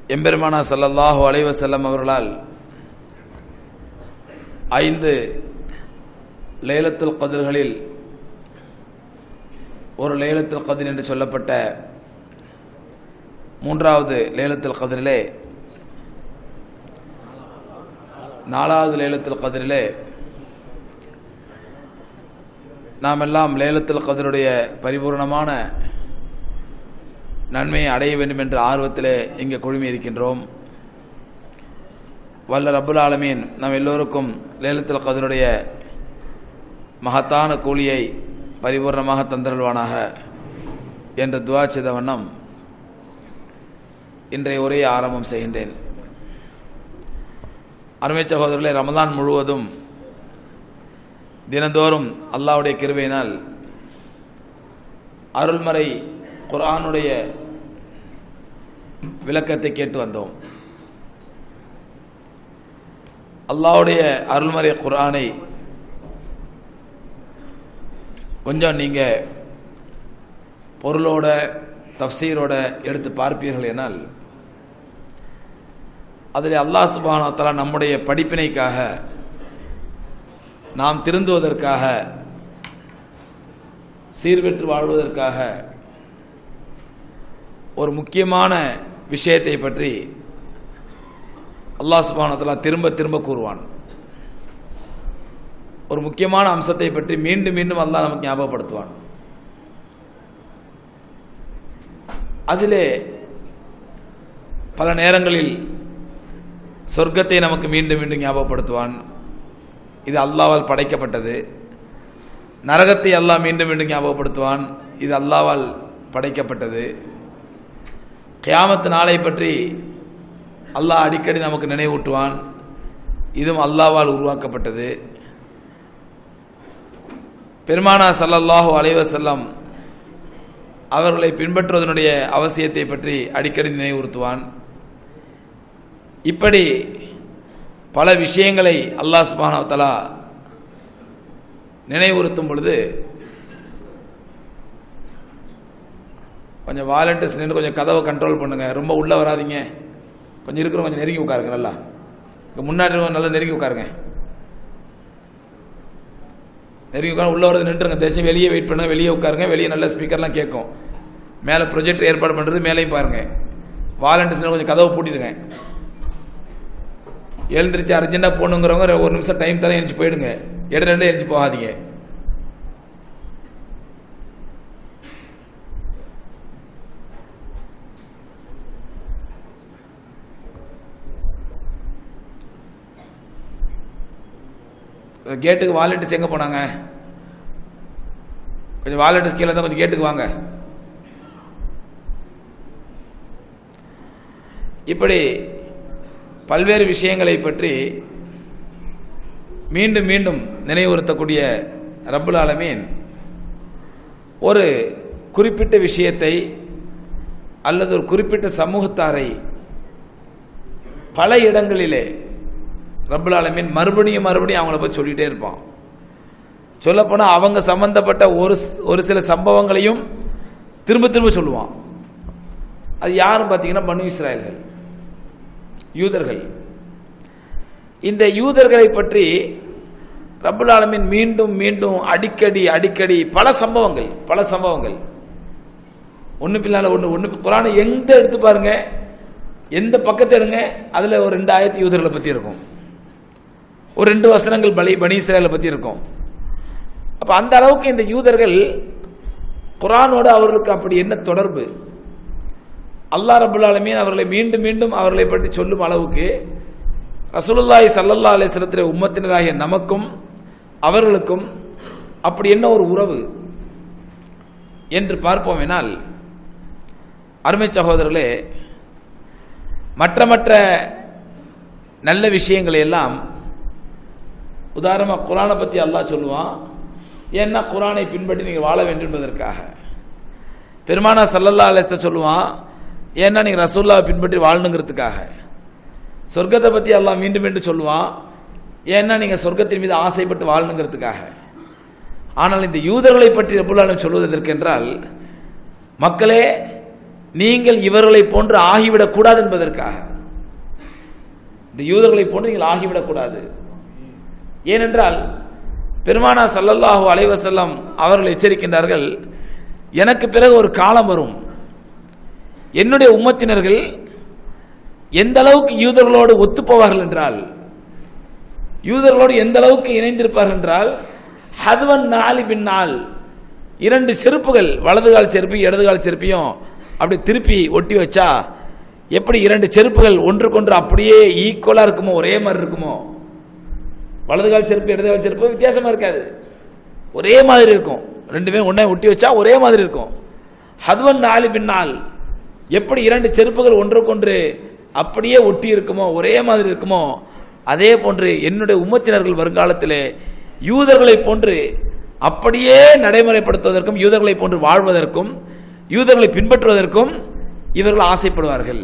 எம்பெருமானா ஸல்லல்லாஹு அலைஹி வஸல்லம் அவர்களால் ஐந்து லைலத்துல் கதிர்களில் ஒரு லைலத்துல் கதிர் என்று சொல்லப்பட்ட மூன்றாவது லைலத்துல் கதிரிலே நாலாவது லைலத்துல் கதிரிலே நாம் எல்லாம் லேலத்துல் கதருடைய பரிபூர்ணமான நன்மையை அடைய வேண்டும் என்ற ஆர்வத்திலே இங்கே குழுமி இருக்கின்றோம் வல்ல ரப்புல் ஆலமீன் நம் எல்லோருக்கும் லேலத்துல் கதருடைய மகத்தான கூலியை பரிபூர்ணமாக தந்தருள்வானாக என்ற துவா செய்த வண்ணம் இன்றைய உரையை ஆரம்பம் செய்கின்றேன் அருமை சகோதரர்களே ரமதான் முழுவதும் தினந்தோறும் அல்லாவுடைய கிருபையினால் அருள்மறை குர்ஆனுடைய விளக்கத்தை கேட்டு வந்தோம் அல்லாவுடைய அருள்மறை குர்ஆனை கொஞ்சம் நீங்க பொருளோட தப்சீரோட எடுத்து பார்ப்பீர்கள் எனால் அதில் அல்லாஹ் சுபானத்தலா நம்முடைய படிப்பினைக்காக நாம் திருந்துவதற்காக சீர்பெற்று வாழ்வதற்காக ஒரு முக்கியமான விஷயத்தை பற்றி அல்லாஹ் சுபானத்தலா திரும்ப திரும்ப கூறுவான் ஒரு முக்கியமான அம்சத்தை பற்றி மீண்டும் மீண்டும் அல்லாஹ் நமக்கு ஞாபகப்படுத்துவான் அதிலே பல நேரங்களில் சொர்க்கத்தை நமக்கு மீண்டும் மீண்டும் ஞாபகப்படுத்துவான் இது அல்லாவால் படைக்கப்பட்டது நரகத்தை அல்லாஹ் மீண்டும் மீண்டும் ஞாபகப்படுத்துவான் இது அல்லாவால் படைக்கப்பட்டது கியாமத்து நாளை பற்றி அல்லாஹ் அடிக்கடி நமக்கு நினைவூட்டுவான் இதுவும் அல்லாவால் உருவாக்கப்பட்டது பெருமானா சல்லல்லாஹு அலைவசல்லம் அவர்களை பின்பற்றுவதனுடைய அவசியத்தை பற்றி அடிக்கடி நினைவுறுத்துவான் இப்படி பல விஷயங்களை அல்லாஹ் சுபானவத்தலா நினைவுறுத்தும் பொழுது கொஞ்சம் வாலண்டியர்ஸ் நின்று கொஞ்சம் கதவை கண்ட்ரோல் பண்ணுங்க ரொம்ப உள்ள வராதிங்க கொஞ்சம் இருக்கிற கொஞ்சம் நெருங்கி உட்காருங்க நல்லா இங்கே முன்னாடி நல்லா நெருங்கி உட்காருங்க நெருங்கி உட்கார உள்ள வரது நின்றுங்க தேசம் வெளியே வெயிட் பண்ணுங்க வெளியே உட்காருங்க வெளியே நல்ல ஸ்பீக்கர்லாம் கேட்கும் மேலே ப்ரொஜெக்ட் ஏற்பாடு பண்ணுறது மேலேயும் பாருங்க வாலண்டியர்ஸ் கொஞ்சம் கதவை பூட்டிடுங்க எழுந்திரிச்சு அர்ஜென்ட்டாக போகணுங்கிறவங்க ஒரு நிமிஷம் டைம் தர எழுச்சி போயிடுங்க இடம் ரெண்டு எழுச்சி போகாதீங்க கேட்டுக்கு வாலண்டியர்ஸ் எங்கே போனாங்க கொஞ்சம் வாலண்டியர்ஸ் கீழே தான் கொஞ்சம் கேட்டுக்கு வாங்க இப்படி பல்வேறு விஷயங்களை பற்றி மீண்டும் மீண்டும் நினைவுறுத்தக்கூடிய ரப்புல் ஆலமீன் ஒரு குறிப்பிட்ட விஷயத்தை அல்லது ஒரு குறிப்பிட்ட சமூகத்தாரை பல இடங்களிலே ரப்புல் ஆலமீன் மறுபடியும் மறுபடியும் அவங்கள பற்றி சொல்லிட்டே இருப்பான் சொல்லப்போனால் அவங்க சம்பந்தப்பட்ட ஒரு ஒரு சில சம்பவங்களையும் திரும்ப திரும்ப சொல்லுவான் அது யாரும் பார்த்தீங்கன்னா பனு இஸ்ராயல்கள் யூதர்கள் இந்த யூதர்களை பற்றி ரப்புல் ஆலமின் மீண்டும் மீண்டும் அடிக்கடி அடிக்கடி பல சம்பவங்கள் பல சம்பவங்கள் ஒன்று பின்னால ஒன்று ஒன்று குரானை எந்த எடுத்து பாருங்க எந்த பக்கத்தை எடுங்க அதில் ஒரு ரெண்டு ஆயிரத்தி யூதர்களை பற்றி இருக்கும் ஒரு ரெண்டு வசனங்கள் பலி பனீஸ்வரர்களை பற்றி இருக்கும் அப்போ அந்த அளவுக்கு இந்த யூதர்கள் குரானோடு அவர்களுக்கு அப்படி என்ன தொடர்பு அல்லா ரபுல் ஆலமீன் அவர்களை மீண்டும் மீண்டும் அவர்களை பற்றி சொல்லும் அளவுக்கு ரசூலுல்லாஹி சல்லல்லா அலிஸ்லத்திலே உம்மத்தினராகிய நமக்கும் அவர்களுக்கும் அப்படி என்ன ஒரு உறவு என்று பார்ப்போம் எனால் அருமை சகோதரர்களே மற்ற மற்ற நல்ல விஷயங்களை எல்லாம் உதாரணமாக குரானை பற்றி அல்லாஹ் சொல்லுவான் ஏன்னா குரானை பின்பற்றி நீங்கள் வாழ வேண்டும் என்பதற்காக பெருமானா சல்லல்லா அலிஸ்த சொல்லுவான் ஏன்னா நீங்கள் ரசூல்லாவை பின்பற்றி வாழணுங்கிறதுக்காக சொர்க்கத்தை பற்றி எல்லாம் மீண்டும் மீண்டும் சொல்லுவான் ஏன்னா நீங்கள் சொர்க்கத்தின் மீது ஆசைப்பட்டு வாழணுங்கிறதுக்காக ஆனால் இந்த யூதர்களை பற்றி ரபுல்லாலும் சொல்வதற்கு என்றால் மக்களே நீங்கள் இவர்களை போன்று ஆகிவிடக் கூடாது என்பதற்காக இந்த யூதர்களை போன்று நீங்கள் ஆகிவிடக் கூடாது ஏனென்றால் பெருமானா சல்லல்லாஹு அலைவசல்லம் அவர்கள் எச்சரிக்கின்றார்கள் எனக்கு பிறகு ஒரு காலம் வரும் என்னுடைய உம்மத்தினர்கள் எந்த அளவுக்கு யூதர்களோடு ஒத்துப்போவார்கள் என்றால் யூதர்களோடு எந்த அளவுக்கு இணைந்திருப்பார்கள் என்றால் ஹதுவன் நாலி பின்னால் இரண்டு செருப்புகள் வலதுகால் செருப்பு இடதுகால் செருப்பையும் அப்படி திருப்பி ஒட்டி வச்சா எப்படி இரண்டு செருப்புகள் ஒன்றுக்கொன்று அப்படியே ஈக்குவலா இருக்குமோ ஒரே மாதிரி இருக்குமோ வலதுகால் செருப்பு இடதுகால் செருப்பு வித்தியாசமா இருக்காது ஒரே மாதிரி இருக்கும் ரெண்டுமே ஒன்னே ஒட்டி வச்சா ஒரே மாதிரி இருக்கும் ஹதுவன் நாலு பின்னால் எப்படி இரண்டு செருப்புகள் ஒன்றுக்கொன்று அப்படியே ஒட்டி இருக்குமோ ஒரே மாதிரி இருக்குமோ அதே போன்று என்னுடைய உம்மத்தினர்கள் வருங்காலத்திலே யூதர்களை போன்று அப்படியே நடைமுறைப்படுத்துவதற்கும் யூதர்களை போன்று வாழ்வதற்கும் யூதர்களை பின்பற்றுவதற்கும் இவர்கள் ஆசைப்படுவார்கள்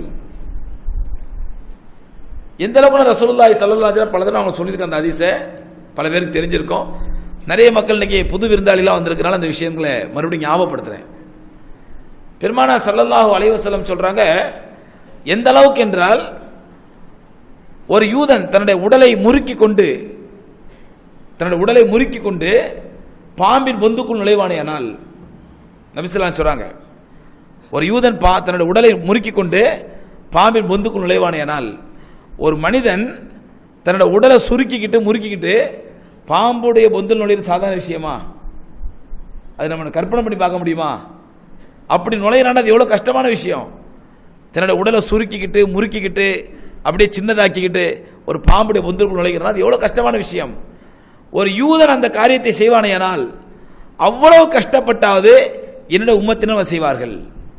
எந்த அளவுக்கு ரசூலுல்லாஹி ஸல்லல்லாஹு அலைஹி வஸல்லம் பல தடவை அவங்க சொல்லியிருக்காங்க அந்த ஹதீஸை பல பேருக்கு தெரிஞ்சிருக்கும் நிறைய மக்கள் இன்னைக்கு புது விருந்தாளிலாம் வந்திருக்கனால அந்த விஷயங்களை மறுபடியும் ஞாபகப்படுத்துறேன் பெருமானா சல்லல்லாஹு அலைஹி வஸல்லம் சொல்றாங்க எந்த அளவுக்கு என்றால் ஒரு யூதன் தன்னுடைய உடலை முறுக்கி கொண்டு தன்னுடைய உடலை முறுக்கி கொண்டு பாம்பின் பொந்துக்குள் நுழைவானேயானால் நபிசுல்லாம் சொல்றாங்க ஒரு யூதன் பா தன்னுடைய உடலை முறுக்கி கொண்டு பாம்பின் பொந்துக்குள் நுழைவானேயானால் ஒரு மனிதன் தன்னோட உடலை சுருக்கிக்கிட்டு முறுக்கிக்கிட்டு பாம்புடைய பொந்தில் நுழையிறது சாதாரண விஷயமா அது நம்ம கற்பனை பண்ணி பார்க்க முடியுமா அப்படி நுழையிறாண்டா அது எவ்வளோ கஷ்டமான விஷயம் தன்னோட உடலை சுருக்கிக்கிட்டு முறுக்கிக்கிட்டு அப்படியே சின்னதாக்கிக்கிட்டு ஒரு பாம்புடைய பொந்திற்குள் நுழைகிறான் அது எவ்வளோ கஷ்டமான விஷயம் ஒரு யூதன் அந்த காரியத்தை செய்வானேயானால் அவ்வளவு கஷ்டப்பட்டாவது என்னோட உம்மத்தினர் செய்வார்கள்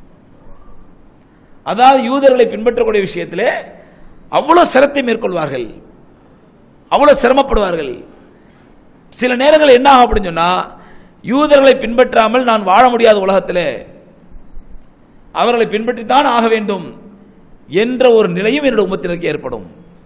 அதாவது யூதர்களை பின்பற்றக்கூடிய விஷயத்திலே அவ்வளவு சிரத்தை மேற்கொள்வார்கள் அவ்வளவு சிரமப்படுவார்கள் சில நேரங்கள் என்ன ஆகும் அப்படின்னு சொன்னா யூதர்களை பின்பற்றாமல் நான் வாழ முடியாத உலகத்திலே அவர்களை பின்பற்றித்தான் ஆக வேண்டும் என்ற ஒரு நிலையும் என்னோட உம்மத்தினருக்கு ஏற்படும்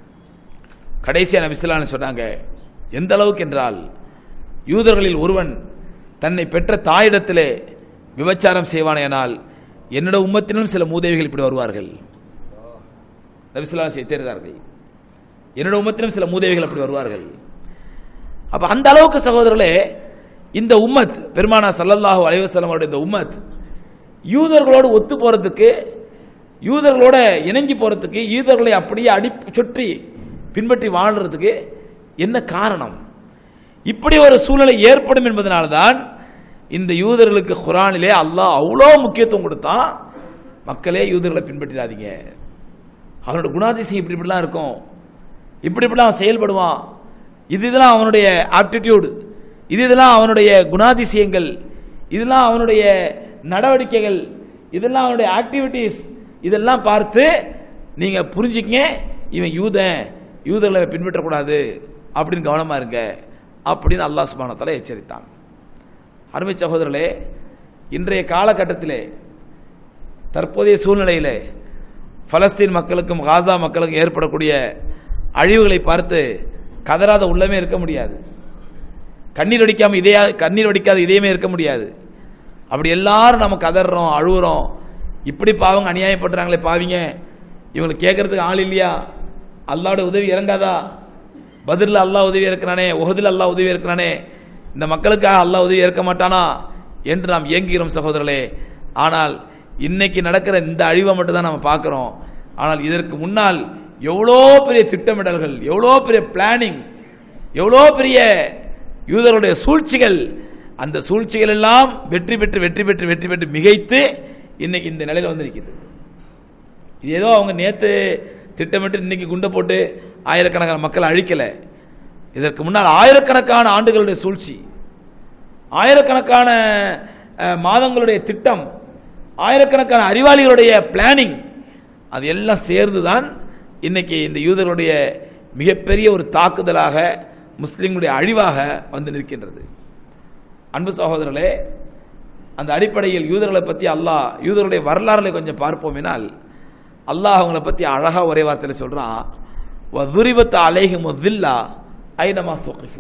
கடைசியா நபிசுல்லான்னு சொன்னாங்க எந்த அளவுக்கு என்றால் யூதர்களில் ஒருவன் தன்னை பெற்ற தாயிடத்திலே விபச்சாரம் செய்வானேனால் என்னோட உம்மத்தினும் சில மூதேவிகள் இப்படி வருவார்கள் நபிசுல்லா தெரிந்தார்கள் என்னோட உம்மத்திலும் சில மூதேவிகள் அப்படி வருவார்கள் அப்ப அந்த அளவுக்கு சகோதரர்களே இந்த உம்மத் பெருமானா சல்லல்லாஹு அலைவசலம் அவருடைய இந்த உம்மத் யூதர்களோடு ஒத்து போறதுக்கு யூதர்களோட இணங்கி போறதுக்கு யூதர்களை அப்படியே அடி சுற்றி பின்பற்றி வாழ்றதுக்கு என்ன காரணம் இப்படி ஒரு சூழ்நிலை ஏற்படும் என்பதனால்தான் இந்த யூதர்களுக்கு குரானிலே அல்லாஹ் அவ்வளோ முக்கியத்துவம் கொடுத்தான் மக்களே யூதர்களை பின்பற்றிடாதீங்க அவனோட குணாதிசயம் இப்படி இப்படிலாம் இருக்கும் இப்படி இப்படிலாம் அவன் செயல்படுவான் இது இதெல்லாம் அவனுடைய ஆப்டிடியூடு இது இதெல்லாம் அவனுடைய குணாதிசயங்கள் இதெல்லாம் அவனுடைய நடவடிக்கைகள் இதெல்லாம் அவனுடைய ஆக்டிவிட்டீஸ் இதெல்லாம் பார்த்து நீங்க புரிஞ்சுக்கங்க இவன் யூதன் யூதர்களை பின்பற்றக்கூடாது அப்படின்னு கவனமா இருங்க அப்படின்னு அல்லாஹ் சுபானத்தால எச்சரித்தான் அருமை சகோதரர்களே இன்றைய காலகட்டத்திலே தற்போதைய சூழ்நிலையிலே பலஸ்தீன் மக்களுக்கும் காசா மக்களுக்கும் ஏற்படக்கூடிய அழிவுகளை பார்த்து கதறாத உள்ளமே இருக்க முடியாது கண்ணீர் வடிக்காம இதே கண்ணீர் வடிக்காத இதயமே இருக்க முடியாது அப்படி எல்லாரும் நம்ம கதறோம் அழுகுறோம் இப்படி பாவங்க அநியாயப்படுறாங்களே பாவிங்க இவங்களுக்கு கேட்கறதுக்கு ஆள் இல்லையா அல்லாவோட உதவி இறங்காதா பதிரில் அல்லாஹ் உதவி இருக்கிறானே உகதில் அல்லாஹ் உதவி இருக்கிறானே இந்த மக்களுக்காக அல்லாஹ் உதவி இருக்க மாட்டானா என்று நாம் இயங்குகிறோம் சகோதரர்களே ஆனால் இன்னைக்கு நடக்கிற இந்த அழிவை மட்டும் தான் நம்ம பார்க்கிறோம் ஆனால் இதற்கு முன்னால் எவ்வளோ பெரிய திட்டமிடல்கள் எவ்வளோ பெரிய பிளானிங் எவ்வளோ பெரிய யூதருடைய சூழ்ச்சிகள் அந்த சூழ்ச்சிகள் எல்லாம் வெற்றி பெற்று வெற்றி பெற்று வெற்றி பெற்று மிகைத்து இன்னைக்கு இந்த நிலையில வந்திருக்குது இது ஏதோ அவங்க நேத்து திட்டமிட்டு இன்னைக்கு குண்டை போட்டு ஆயிரக்கணக்கான மக்கள் அழிக்கல இதற்கு முன்னால் ஆயிரக்கணக்கான ஆண்டுகளுடைய சூழ்ச்சி ஆயிரக்கணக்கான அஹ், மாதங்களுடைய திட்டம் ஆயிரக்கணக்கான அறிவாளிகளுடைய பிளானிங் அது எல்லாம் சேர்ந்து தான் இன்னைக்கு இந்த யூதர்களுடைய மிகப்பெரிய ஒரு தாக்குதலாக முஸ்லிம்களுடைய அழிவாக வந்து நிற்கின்றது அன்பு சகோதரர்களே அந்த அடிப்படையில் யூதர்களை பற்றி அல்லாஹ் யூதர்களுடைய வரலாறுகளை கொஞ்சம் பார்ப்போமினால் அல்லாஹ் அவங்கள பற்றி அழகா ஒரே வார்த்தையில் சொல்றான் வதுரிபத்து அலைஹிம் தில்லா ஐனமா சுகிஃபு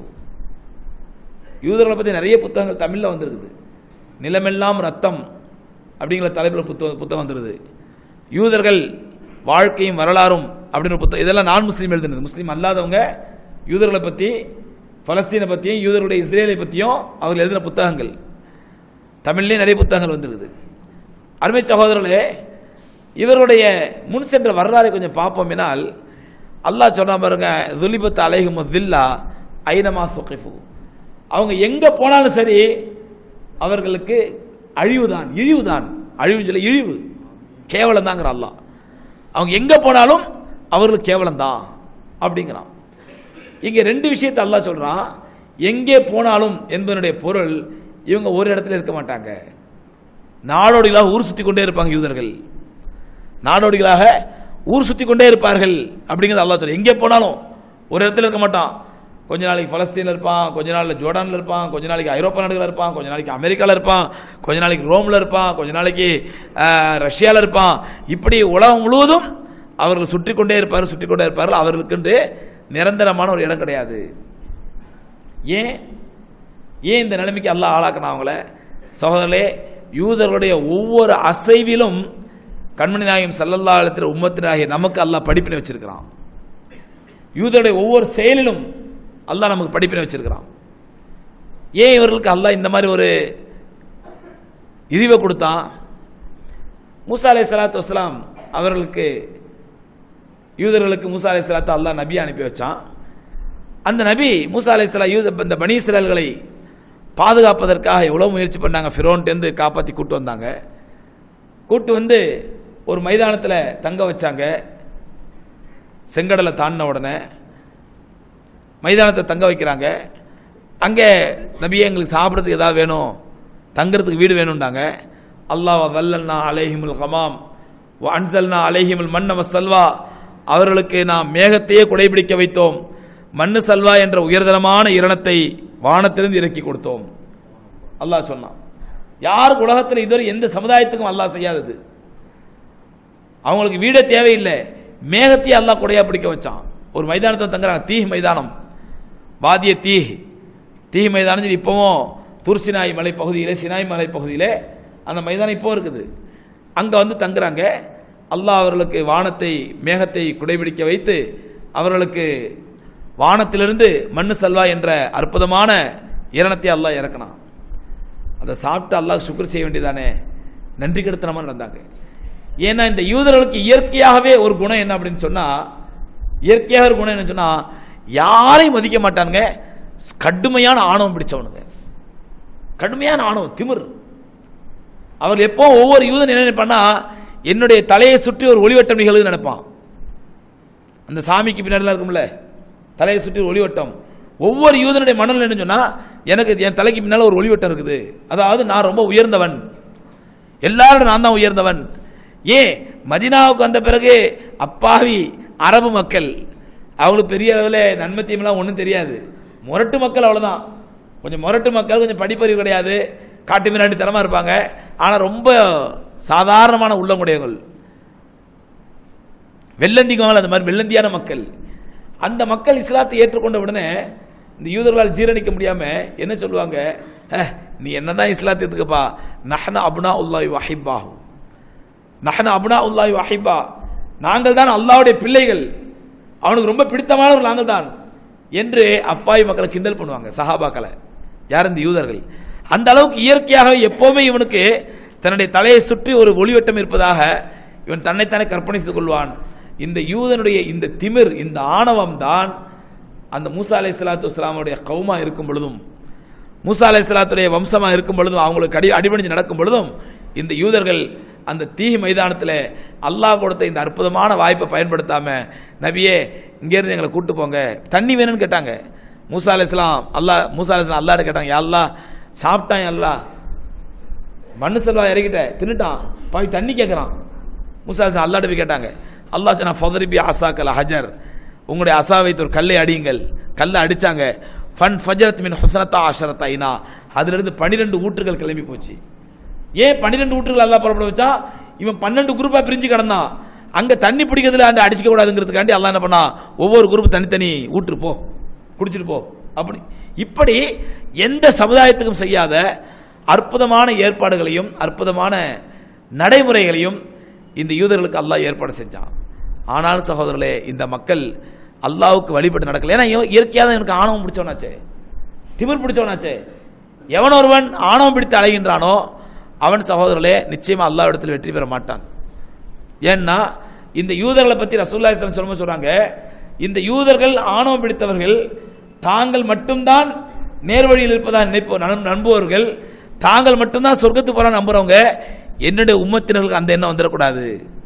யூதர்களை பற்றி நிறைய புத்தகங்கள் தமிழில் வந்திருக்குது நிலமெல்லாம் ரத்தம் அப்படிங்கிற தலைப்பில் புத்தகம் புத்தகம் வந்துருது யூதர்கள் வாழ்க்கையும் வரலாறும் அப்படின்னு ஒரு புத்தகம் இதெல்லாம் நான் முஸ்லீம் எழுதுனது முஸ்லீம் அல்லாதவங்க யூதர்களை பற்றி பலஸ்தீனை பற்றியும் யூதர்களுடைய இஸ்ரேலை பற்றியும் அவர்கள் எழுதின புத்தகங்கள் தமிழ்லேயும் நிறைய புத்தகங்கள் வந்துருக்குது அருமை சகோதரர்களே இவருடைய முன் சென்ற வரலாறை கொஞ்சம் பார்ப்போம் என்னால் அல்லாஹ் சொன்னா பாருங்க துலிபத் அலைஹும் தில்லா ஐனமா சுகைஃபு அவங்க எங்க போனாலும் சரி அவர்களுக்கு அழிவுதான் இழிவுதான் அழிவு சொல்ல இழிவு கேவலம் தாங்கிற அல்லாஹ் அவங்க எங்க போனாலும் அவர்களுக்கு கேவலம் தான் அப்படிங்கிறான் இங்க ரெண்டு விஷயத்தை அல்லாஹ் சொல்றான் எங்கே போனாலும் என்பதனுடைய பொருள் இவங்க ஒரு இடத்துல இருக்க மாட்டாங்க நாடோடிகளாக ஊர் சுத்தி கொண்டே இருப்பாங்க யூதர்கள் நாடோடிகளாக ஊர் சுத்தி கொண்டே இருப்பார்கள் அப்படிங்கிறது அல்லாஹ் சொல்ல எங்கே போனாலும் ஒரு இடத்துல இருக்க மாட்டான் கொஞ்ச நாளைக்கு பலஸ்தீன்ல இருப்பான் கொஞ்ச நாளில் ஜோர்டான்ல இருப்பான் கொஞ்ச நாளைக்கு ஐரோப்பா நாடுகள் இருப்பான் கொஞ்ச நாளைக்கு அமெரிக்கால இருப்பான் கொஞ்ச நாளைக்கு ரோம்ல இருப்பான் கொஞ்ச நாளைக்கு ஆஹ், ரஷ்யால இருப்பான் இப்படி உலகம் முழுவதும் அவர்கள் சுற்றி கொண்டே இருப்பார்கள் சுற்றி கொண்டே இருப்பார்கள் அவர்களுக்கு நிரந்தரமான ஒரு இடம் கிடையாது ஏன் ஏன் இந்த நிலைமைக்கு அல்லாஹ் ஆளாக்கினா அவங்கள சகோதரர்களே யூதர்களுடைய ஒவ்வொரு அசைவிலும் கண்மணி நாயகம் சல்லல்லா இடத்துல உம்மத்தினாகிய நமக்கு அல்லாஹ் படிப்பினை வச்சிருக்கிறான் யூதருடைய ஒவ்வொரு செயலிலும் அல்லாஹ் நமக்கு படிப்பினை வச்சிருக்கிறான் ஏன் இவர்களுக்கு அல்லாஹ் இந்த மாதிரி ஒரு இழிவை கொடுத்தான் மூசா அலை சலாத்து வஸ்லாம் அவர்களுக்கு யூதர்களுக்கு மூசா அலை சலாத்து அல்லாஹ் நபியை அனுப்பி வச்சான் அந்த நபி மூசா அலை சலா யூத இந்த பனி இஸ்ரேல்களை பாதுகாப்பதற்காக எவ்வளோ முயற்சி பண்ணாங்க ஃபிரோன்ட்டேருந்து காப்பாற்றி கூட்டு வந்தாங்க கூட்டு வந்து ஒரு மைதானத்தில் தங்க வச்சாங்க செங்கடலை தாண்டின உடனே மைதானத்தை தங்க வைக்கிறாங்க அங்கே நபியே எங்களுக்கு சாப்பிட்றதுக்கு ஏதாவது வேணும் தங்குறதுக்கு வீடு வேணும்டாங்க அல்லாஹ் வல்லல்னா அலைஹிமுல் ஹமாம் வ அன்சல்னா அலைஹிமுல் மன்னவ சல்வா அவர்களுக்கு நாம் மேகத்தையே குடைபிடிக்க வைத்தோம் மண்ணு சல்வா என்ற உயர்தரமான இரணத்தை வானத்திலிருந்து இறக்கி கொடுத்தோம் அல்லாஹ் சொன்னான் யாருக்கு உலகத்தில் இதுவரை எந்த சமுதாயத்துக்கும் அல்லாஹ் செய்யாதது அவங்களுக்கு வீடே தேவையில்லை மேகத்தையே அல்லாஹ் குடையா பிடிக்க வச்சான் ஒரு மைதானத்தில் தங்குறாங்க தீஹ் மைதானம் வாதிய தீஹ் தீஹ் மைதானம் இப்போவும் துர்சினாய் மலை பகுதியிலே சினாய் மலை பகுதியிலே அந்த மைதானம் இப்போ இருக்குது அங்கே வந்து தங்குறாங்க அல்லாஹ் அவர்களுக்கு வானத்தை மேகத்தை குடைபிடிக்க வைத்து அவர்களுக்கு வானத்திலிருந்து மண்ணு சல்வா என்ற அற்புதமான இரணத்தை அல்லாஹ் இறக்கினான் அதை சாப்பிட்டு அல்லாஹ் சுக்ர் செய்ய வேண்டியதானே நன்றி கெடுத்தனமா நடந்தாங்க ஏன்னா இந்த யூதர்களுக்கு இயற்கையாகவே ஒரு குணம் என்ன அப்படின்னு சொன்னா இயற்கையாக ஒரு குணம் என்ன சொன்னா யாரையும் மதிக்க மாட்டானுங்க கடுமையான ஆணவம் பிடிச்சவனுங்க கடுமையான ஆணவம் திமிர் அவர் எப்போ ஒவ்வொரு யூதன் என்ன நினைப்பான்னா என்னுடைய தலையை சுற்றி ஒரு ஒளிவட்டம் நிகழ்வு நினைப்பான் அந்த சாமிக்கு பின்னாடிலாம் இருக்கும்ல தலையை சுற்றி ஒரு ஒளிவட்டம் ஒவ்வொரு யூதனுடைய மனநிலை என்ன சொன்னா எனக்கு என் தலைக்கு பின்னால ஒரு ஒளிவட்டம் இருக்குது அதாவது நான் ரொம்ப உயர்ந்தவன் எல்லாரும் நான் தான் உயர்ந்தவன் ஏன் மதினாவுக்கு வந்த பிறகு அப்பாவி அரபு மக்கள் அவங்களுக்கு பெரிய அளவில் நன்மை தீமெல்லாம் ஒன்றும் தெரியாது முரட்டு மக்கள் அவ்வளோதான் கொஞ்சம் முரட்டு மக்கள் கொஞ்சம் படிப்பறிவு கிடையாது காட்டு மிராண்டி தரமா இருப்பாங்க ஆனால் ரொம்ப சாதாரணமான உள்ளமுடையவர்கள் வெள்ளந்திக்குவாங்க அந்த மாதிரி வெள்ளந்தியான மக்கள் அந்த மக்கள் இஸ்லாத்தை ஏற்றுக்கொண்ட உடனே இந்த யூதர்களால் ஜீரணிக்க முடியாம என்ன சொல்லுவாங்க "அஹ், நீ என்னதான் இஸ்லாத்தை ஏத்துக்கப்பா நஹன அப்னா உல்லாஹி வஹிப்பாஹு நஹன அப்னா உல்லாஹி வஹிப்பா நாங்கள் தான் அல்லாஹ்வுடைய பிள்ளைகள் அவனுக்கு ரொம்ப பிடித்தமானவர்கள் நாங்கள் தான் என்று அப்பாவி மக்களை கிண்டல் பண்ணுவாங்க சஹாபாக்களை யார் இந்த யூதர்கள் அந்த அளவுக்கு இயற்கையாகவே எப்பவுமே இவனுக்கு தன்னுடைய தலையை சுற்றி ஒரு ஒளிவட்டம் இருப்பதாக இவன் தன்னைத்தானே கற்பனை செய்து கொள்வான் இந்த யூதனுடைய இந்த திமிர் இந்த ஆணவம் தான் அந்த மூசா அலை சலாத்து வஸ்லாமுடைய கவுமா இருக்கும் பொழுதும் மூசா அலை சலாத்துடைய வம்சமா இருக்கும் பொழுதும் அவங்களுக்கு அடி அடிபணிஞ்சு நடக்கும் பொழுதும் இந்த யூதர்கள் அந்த தீ மைதானத்தில் அல்லாஹ் கொடுத்த இந்த அற்புதமான வாய்ப்பை பயன்படுத்தாம நபியே இங்கேருந்து எங்களை கூட்டு போங்க தண்ணி வேணும்னு கேட்டாங்க மூசா அலைஹிஸ்ஸலாம் அல்லாஹ் மூசா அலைஹிஸ்ஸலாம் அல்லாஹ்ட்ட கேட்டாங்க யா அல்லாஹ் சாப்பிட்டான் யா அல்லாஹ் மண்ணு செல்வா இறக்கிட்ட தின்னுட்டான் பாவி தண்ணி கேட்குறான் மூசா அலைஹிஸ்ஸலாம் அல்லாஹ்ட்ட போய் கேட்டாங்க அல்லாஹ் சொன்னா ஃபதரிபி அசாக்கல் ஹஜர் உங்களுடைய அசா வைத்து ஒரு கல்லை அடியுங்கள் கல்லை அடிச்சாங்க ஃபன் ஃபஜரத் மின் ஹுசனத்தா அஷரத்தா ஐனா அதிலிருந்து பன்னிரெண்டு ஊற்றுகள் கிளம்பி போச்சு ஏன் பன்னிரெண்டு ஊற்றுகள் அல்லாஹ் புறப்பட வச்சா இவன் பன்னெண்டு குரூப்பா பிரிஞ்சு கிடந்தான் அங்க தண்ணி பிடிக்கிறதுல அந்த அடிச்சுக்க கூடாதுங்கிறதுக்காண்டி அல்லாஹ் என்ன பண்ணா ஒவ்வொரு குரூப் தனித்தனி ஊற்று போ குடிச்சிட்டு போ அப்படி இப்படி எந்த சமுதாயத்துக்கும் செய்யாத அற்புதமான ஏற்பாடுகளையும் அற்புதமான நடைமுறைகளையும் இந்த யூதர்களுக்கு அல்லாஹ் ஏற்பாடு செஞ்சான் ஆனாலும் சகோதரர்களே இந்த மக்கள் அல்லாஹ்வுக்கு வழிபட்டு நடக்கல ஏன்னா இவன் இயற்கையாக தான் எனக்கு ஆணவம் பிடிச்சவனாச்சே திமிர் பிடிச்சவனாச்சே எவன் ஒருவன் ஆணவம் பிடித்து அலைகின்றானோ அவன் சகோதரர்களே நிச்சயமா அல்லாஹ் இடத்தில் வெற்றி பெற மாட்டான் ஏன்னா இந்த யூதர்களை பத்தி ரசூல்லா இஸ்லாம் சொல்லும்போது சொல்றாங்க இந்த யூதர்கள் ஆணவம் பிடித்தவர்கள் தாங்கள் மட்டும்தான் நேர்வழியில் இருப்பதா நினைப்ப நம்- நம்புவவர்கள் தாங்கள் மட்டும்தான் சொர்க்கத்துக்கு போற நம்புறவங்க என்னுடைய உம்மத்தினர்களுக்கு அந்த எண்ணம் வந்துடக்கூடாது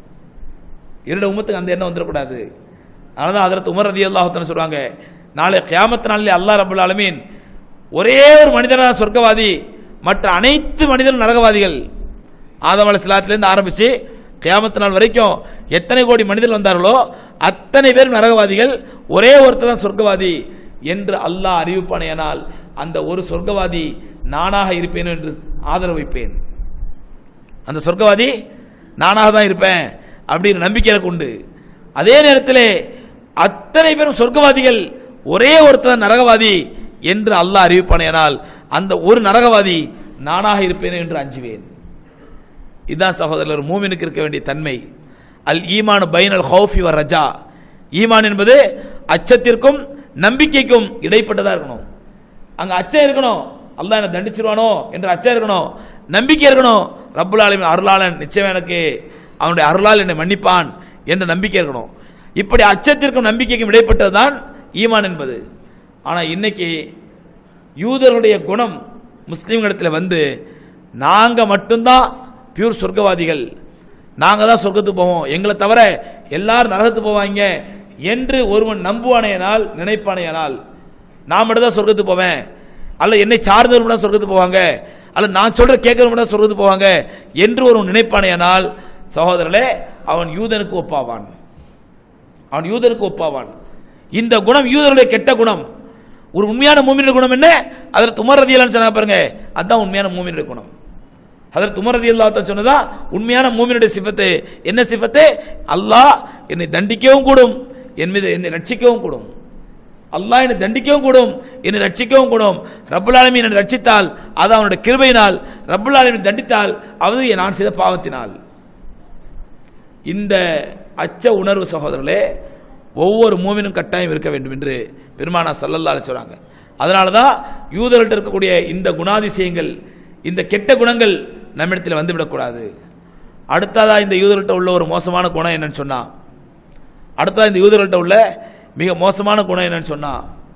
என்னுடைய உம்மத்துக்கு அந்த எண்ணம் வந்துடக்கூடாது அதனால அதற்கு உமர் ரதி அல்லாஹத்தன சொல்றாங்க நாளை கியாமத்து நாளில் அல்லாஹ் ரபுல் ஆலமீன் ஒரே ஒரு மனிதனான சொர்க்கவாதி மற்ற அனைத்து மனிதரும் நரகவாதிகள் ஆதம் அலைஹிஸ்ஸலாத்திலிருந்து ஆரம்பிச்சு கியாமத்து நாள் வரைக்கும் எத்தனை கோடி மனிதர்கள் வந்தார்களோ அத்தனை பேர் நரகவாதிகள் ஒரே ஒருத்தர் தான் சொர்க்கவாதி என்று அல்லாஹ் அறிவிப்பானேனால் அந்த ஒரு சொர்க்கவாதி நானாக இருப்பேன் என்று ஆதரவு வைப்பேன் அந்த சொர்க்கவாதி நானாக தான் இருப்பேன் அப்படின்னு நம்பிக்கை எனக்கு உண்டு அதே நேரத்தில் அத்தனை பேரும் சொர்க்கவாதிகள் ஒரே ஒருத்தர் நரகவாதி என்று அல்லாஹ் அறிவிப்பானேனால் அந்த ஒரு நரகவாதி நானாக இருப்பேன் என்று அஞ்சுவேன் இதுதான் சகோதரர் மூமினுக்கு இருக்க வேண்டிய தன்மை அல் ஈமான் பைன் அல் ஹவுஃபி வர் ரஜா ஈமான் என்பது அச்சத்திற்கும் நம்பிக்கைக்கும் இடைப்பட்டதா இருக்கணும் அங்க அச்சம் இருக்கணும் அல்லாஹ் என்ன தண்டிச்சிருவானோ என்ற அச்சம் இருக்கணும் நம்பிக்கை இருக்கணும் ரப்புல் ஆலமீன் அருளாளன் நிச்சயம் எனக்கு அவனுடைய அருளால் என்னை மன்னிப்பான் என்ற நம்பிக்கை இருக்கணும் இப்படி அச்சத்திற்கும் நம்பிக்கைக்கும் இடைப்பட்டதுதான் ஈமான் என்பது ஆனா இன்னைக்கு யூதருடைய குணம் முஸ்லீம்களிடத்தில் வந்து நாங்க மட்டும்தான் பியூர் சொர்க்கவாதிகள் நாங்க தான் சொர்க்கத்துக்கு போவோம் எங்களை தவிர எல்லாரும் நரகத்துக்கு போவாங்க என்று ஒருவன் நம்புவானேனால் நினைப்பானேனால் நான் மட்டும் தான் சொர்க்கத்துக்கு போவேன் அல்ல என்னை சார்ந்தவர் மட்டும் தான் சொர்க்கத்துக்கு போவாங்க அல்ல நான் சொல்ற கேட்கறவங்க மட்டும் தான் சொர்க்கத்துக்கு போவாங்க என்று ஒருவன் நினைப்பானேனால் சகோதரர்களே அவன் யூதனுக்கு ஒப்பாவான் அவன் யூதருக்கு ஒப்பாவான் இந்த குணம் யூதருடைய கெட்ட குணம் ஒரு உண்மையான மூமினுடைய குணம் என்ன அதில் துமர் ரதியலான்னு சொன்னா பாருங்க அதுதான் உண்மையான மூமினுடைய குணம் அதில் துமர் ரதி சொன்னதா உண்மையான மூமினுடைய சிஃபத்து என்ன சிஃபத்து அல்லாஹ் என்னை தண்டிக்கவும் கூடும் என் மீது என்னை ரட்சிக்கவும் கூடும் அல்லாஹ் என்னை தண்டிக்கவும் கூடும் என்னை ரட்சிக்கவும் கூடும் ரப்புல் ஆலமீன் என்னை ரட்சித்தால் அது அவனுடைய கிருபையினால் ரப்புல் ஆலமீன் தண்டித்தால் அது நான் செய்த பாவத்தினால் இந்த அச்ச உணர்வு சகோதரர்களே ஒவ்வொரு மூமினும் கட்டாயம் இருக்க வேண்டும் என்று பெருமானா சல்லல்லா அலைஹி சொல்றாங்க அதனால தான் யூதர்கள்ட்ட இருக்கக்கூடிய இந்த குணாதிசயங்கள் இந்த கெட்ட குணங்கள் நம்மிடத்தில் வந்துவிடக்கூடாது அடுத்ததா இந்த யூதர்கள்ட்ட உள்ள ஒரு மோசமான குணம் என்னன்னு சொன்னா அடுத்ததா இந்த யூதர்கள்ட்ட உள்ள மிக மோசமான குணம் என்னன்னு சொன்னா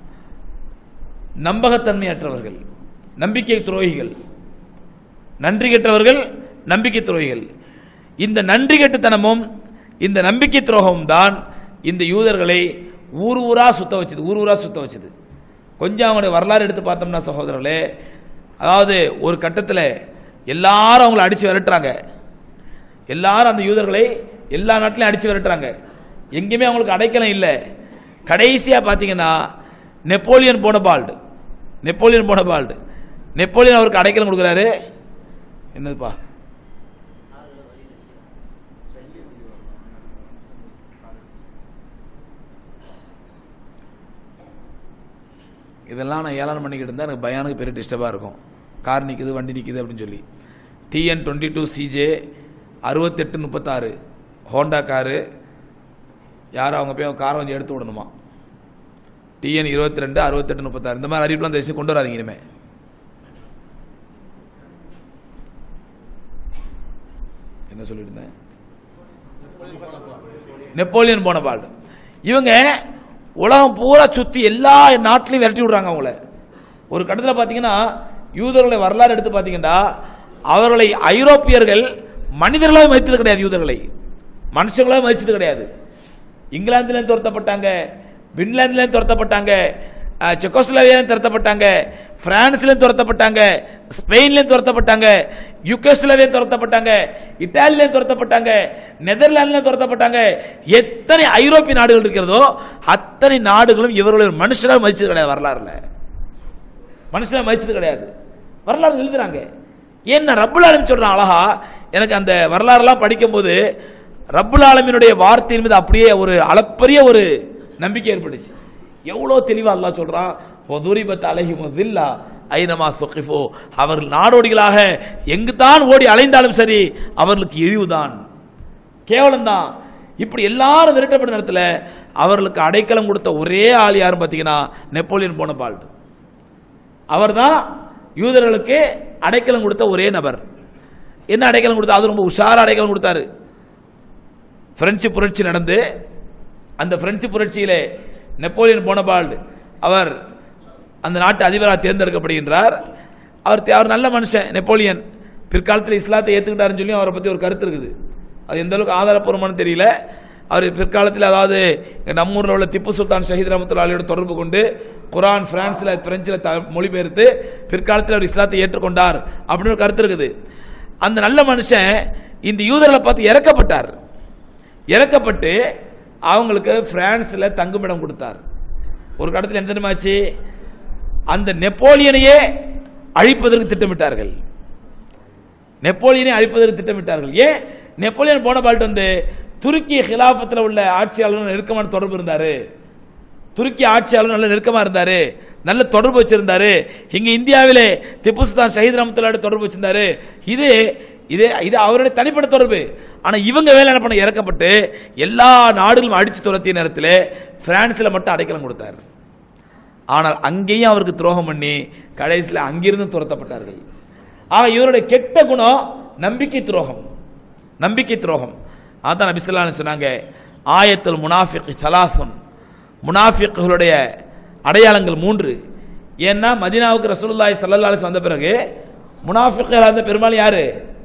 நம்பகத்தன்மையற்றவர்கள் நம்பிக்கை துரோகிகள் நன்றி கெட்டவர்கள் நம்பிக்கை துரோகிகள் இந்த நன்றி கெட்டுத்தனமும் இந்த நம்பிக்கை துரோகமும் தான் இந்த யூதர்களை ஊர் ஊரா சுத்த வச்சது ஊர் ஊரா சுத்த வச்சது கொஞ்சம் அவங்களுடைய வரலாறு எடுத்து பார்த்தோம்னா சகோதரர்களே அதாவது ஒரு கட்டத்தில் எல்லாரும் அவங்கள அடிச்சு விரட்டுறாங்க எல்லாரும் அந்த யூதர்களை எல்லா நாட்டிலையும் அடிச்சு விரட்டுறாங்க எங்கேயுமே அவங்களுக்கு அடைக்கலம் இல்லை கடைசியா பார்த்தீங்கன்னா Napoleon Bonaparte Napoleon Bonaparte Napoleon அவருக்கு அடைக்கலம் கொடுக்குறாரு என்னதுப்பா இதெல்லாம் நான் ஏழாம் பண்ணிக்கிட்டு இருந்தால் எனக்கு பயானுக்கு பெரிய டிஸ்டர்பாக இருக்கும் கார் நிற்குது வண்டி நிற்குது அப்படின்னு சொல்லி டிஎன் டுவெண்ட்டி டூ சிஜே அறுபத்தெட்டு முப்பத்தாறு ஹோண்டா காரு யாரும் அவங்க போய் அவங்க காரை கொஞ்சம் எடுத்து விடணுமா டிஎன் இருபத்தி ரெண்டு அறுபத்தெட்டு முப்பத்தாறு இந்த மாதிரி அறிவிப்புலாம் தயவுசெய்து கொண்டு வராதீங்க இனிமே என்ன சொல்லிட்டு இருந்தேன் நெப்போலியன் போனபால்டு இவங்க உலகம் பூரா சுத்தி எல்லா நாட்டிலையும் விரட்டி விடுறாங்க அவங்கள ஒரு கட்டத்தில் பார்த்தீங்கன்னா யூதர்களை வரலாறு எடுத்து பார்த்தீங்கன்னா அவர்களை ஐரோப்பியர்கள் மனிதர்களாக மதித்தது கிடையாது யூதர்களை மனுஷங்களாக மதிச்சது கிடையாது இங்கிலாந்துலேருந்து துரத்தப்பட்டாங்க பின்லாந்துலேருந்து துரத்தப்பட்டாங்க அஹ், செக்கோஸ்லோவேலியாவிலேருந்து துரத்தப்பட்டாங்க பிரான்ஸ்லேருந்து துரத்தப்பட்டாங்க ஸ்பெயின்லேருந்து துரத்தப்பட்டாங்க யுகோஸ்லோவியா துரத்தப்பட்டாங்க இத்தாலியிலேருந்து துரத்தப்பட்டாங்க நெதர்லாந்துலேருந்து துரத்தப்பட்டாங்க எத்தனை ஐரோப்பிய நாடுகள் இருக்கிறதோ அத்தனை நாடுகளும் இவர்களை ஒரு மனுஷனாக மதிச்சது கிடையாது வரலாறுல மனுஷனா மதிச்சது கிடையாது வரலாறு எழுதுறாங்க ஏன்னா ரப்புல் ஆலமீன் சொல்றான் அழகா எனக்கு அந்த வரலாறுலாம் படிக்கும்போது ரப்புல் ஆலமீனுடைய வார்த்தையின் மீது அப்படியே ஒரு அளப்பரிய ஒரு நம்பிக்கை ஏற்பட்டுச்சு எவ்வளோ தெளிவா அல்லாஹ் சொல்றான் ஒதுரிபத் அலஹிமு தில்லா ஐனமா சுகிஃபோ அவர்கள் நாடோடிகளாக எங்கு தான் ஓடி அலைந்தாலும் சரி அவர்களுக்கு இழிவுதான் கேவலம் தான் இப்படி எல்லாரும் விரட்டப்பட்ட நேரத்தில் அவர்களுக்கு அடைக்கலம் கொடுத்த ஒரே ஆள் யாரும் பார்த்தீங்கன்னா நெப்போலியன் போனபால்ட் அவர்தான் யூதர்களுக்கு அடைக்கலம் கொடுத்த ஒரே நபர் என்ன அடைக்கலம் கொடுத்தா அது ரொம்ப உஷாரா அடைக்கலம் கொடுத்தாரு பிரெஞ்சு புரட்சி நடந்து அந்த பிரெஞ்சு புரட்சியிலே நெப்போலியன் போனபால்ட் அவர் அந்த நாட்டு அதிபராக தேர்ந்தெடுக்கப்படுகின்றார் அவர் தே- அவர் நல்ல மனுஷன் நெப்போலியன் பிற்காலத்தில் இஸ்லாத்தை ஏற்றுக்கிட்டாருன்னு சொல்லி அவரை பற்றி ஒரு கருத்து இருக்குது அது எந்த அளவுக்கு ஆதாரப்பூர்வமானு தெரியல அவர் பிற்காலத்தில் அதாவது இங்க நம்ம ஊரில் உள்ள திப்பு சுல்தான் ஷஹீத் ரஹமத்துல்லாலியோட தொடர்பு கொண்டு குரான் பிரான்ஸில் பிரெஞ்சில் த மொழிபெயர்த்து பிற்காலத்தில் அவர் இஸ்லாத்தை ஏற்றுக்கொண்டார் அப்படின்னு ஒரு கருத்து இருக்குது அந்த நல்ல மனுஷன் இந்த யூதர்களை பார்த்து இறக்கப்பட்டார் இறக்கப்பட்டு அவங்களுக்கு பிரான்ஸ்ல தங்குமிடம் கொடுத்தார் ஒரு கடத்தில் என்ன தெரியுமாச்சு அந்த நெப்போலியனையே அழிப்பதற்கு திட்டமிட்டார்கள் நெப்போலியனை அழிப்பதற்கு திட்டமிட்டார்கள் ஏன் நெப்போலியன் போனபால்ட் வந்து துருக்கி ஹிலாஃபத்தில் உள்ள ஆட்சியாளர்கள் நெருக்கமான தொடர்பு இருந்தாரு துருக்கி ஆட்சியாளர் நல்ல நெருக்கமா இருந்தாரு நல்ல தொடர்பு வச்சிருந்தாரு இங்க இந்தியாவிலே திப்பு சுல்தான் ஷஹீத் ரஹமத்துல்லாஹி தொடர்பு வச்சிருந்தாரு இது இது இது அவருடைய தனிப்பட்ட தொடர்பு ஆனா இவங்க வேலை என்ன பண்ண இறக்கப்பட்டு எல்லா நாடுகளும் அடிச்சு துரத்திய நேரத்தில் பிரான்ஸ்ல மட்டும் அடைக்கலம் கொடுத்தார் ஆனால் அங்கேயும் அவருக்கு துரோகம் பண்ணி கடைசியில் அங்கிருந்து துரத்தப்பட்டார்கள் ஆக இவருடைய கெட்ட குணம் நம்பிக்கை துரோகம் நம்பிக்கை துரோகம் அதான் நபிசல்லான்னு சொன்னாங்க ஆயத்துல் முனாஃபிக் சலாசன் முனாஃபிக்குகளுடைய அடையாளங்கள் மூன்று ஏன்னா மதீனாவுக்கு ரசூலுல்லாஹி ஸல்லல்லாஹு அலைஹி வஸல்லம் வந்த பிறகு முனாஃபிக்குகள் அந்த பெரும்பாலும் யாரு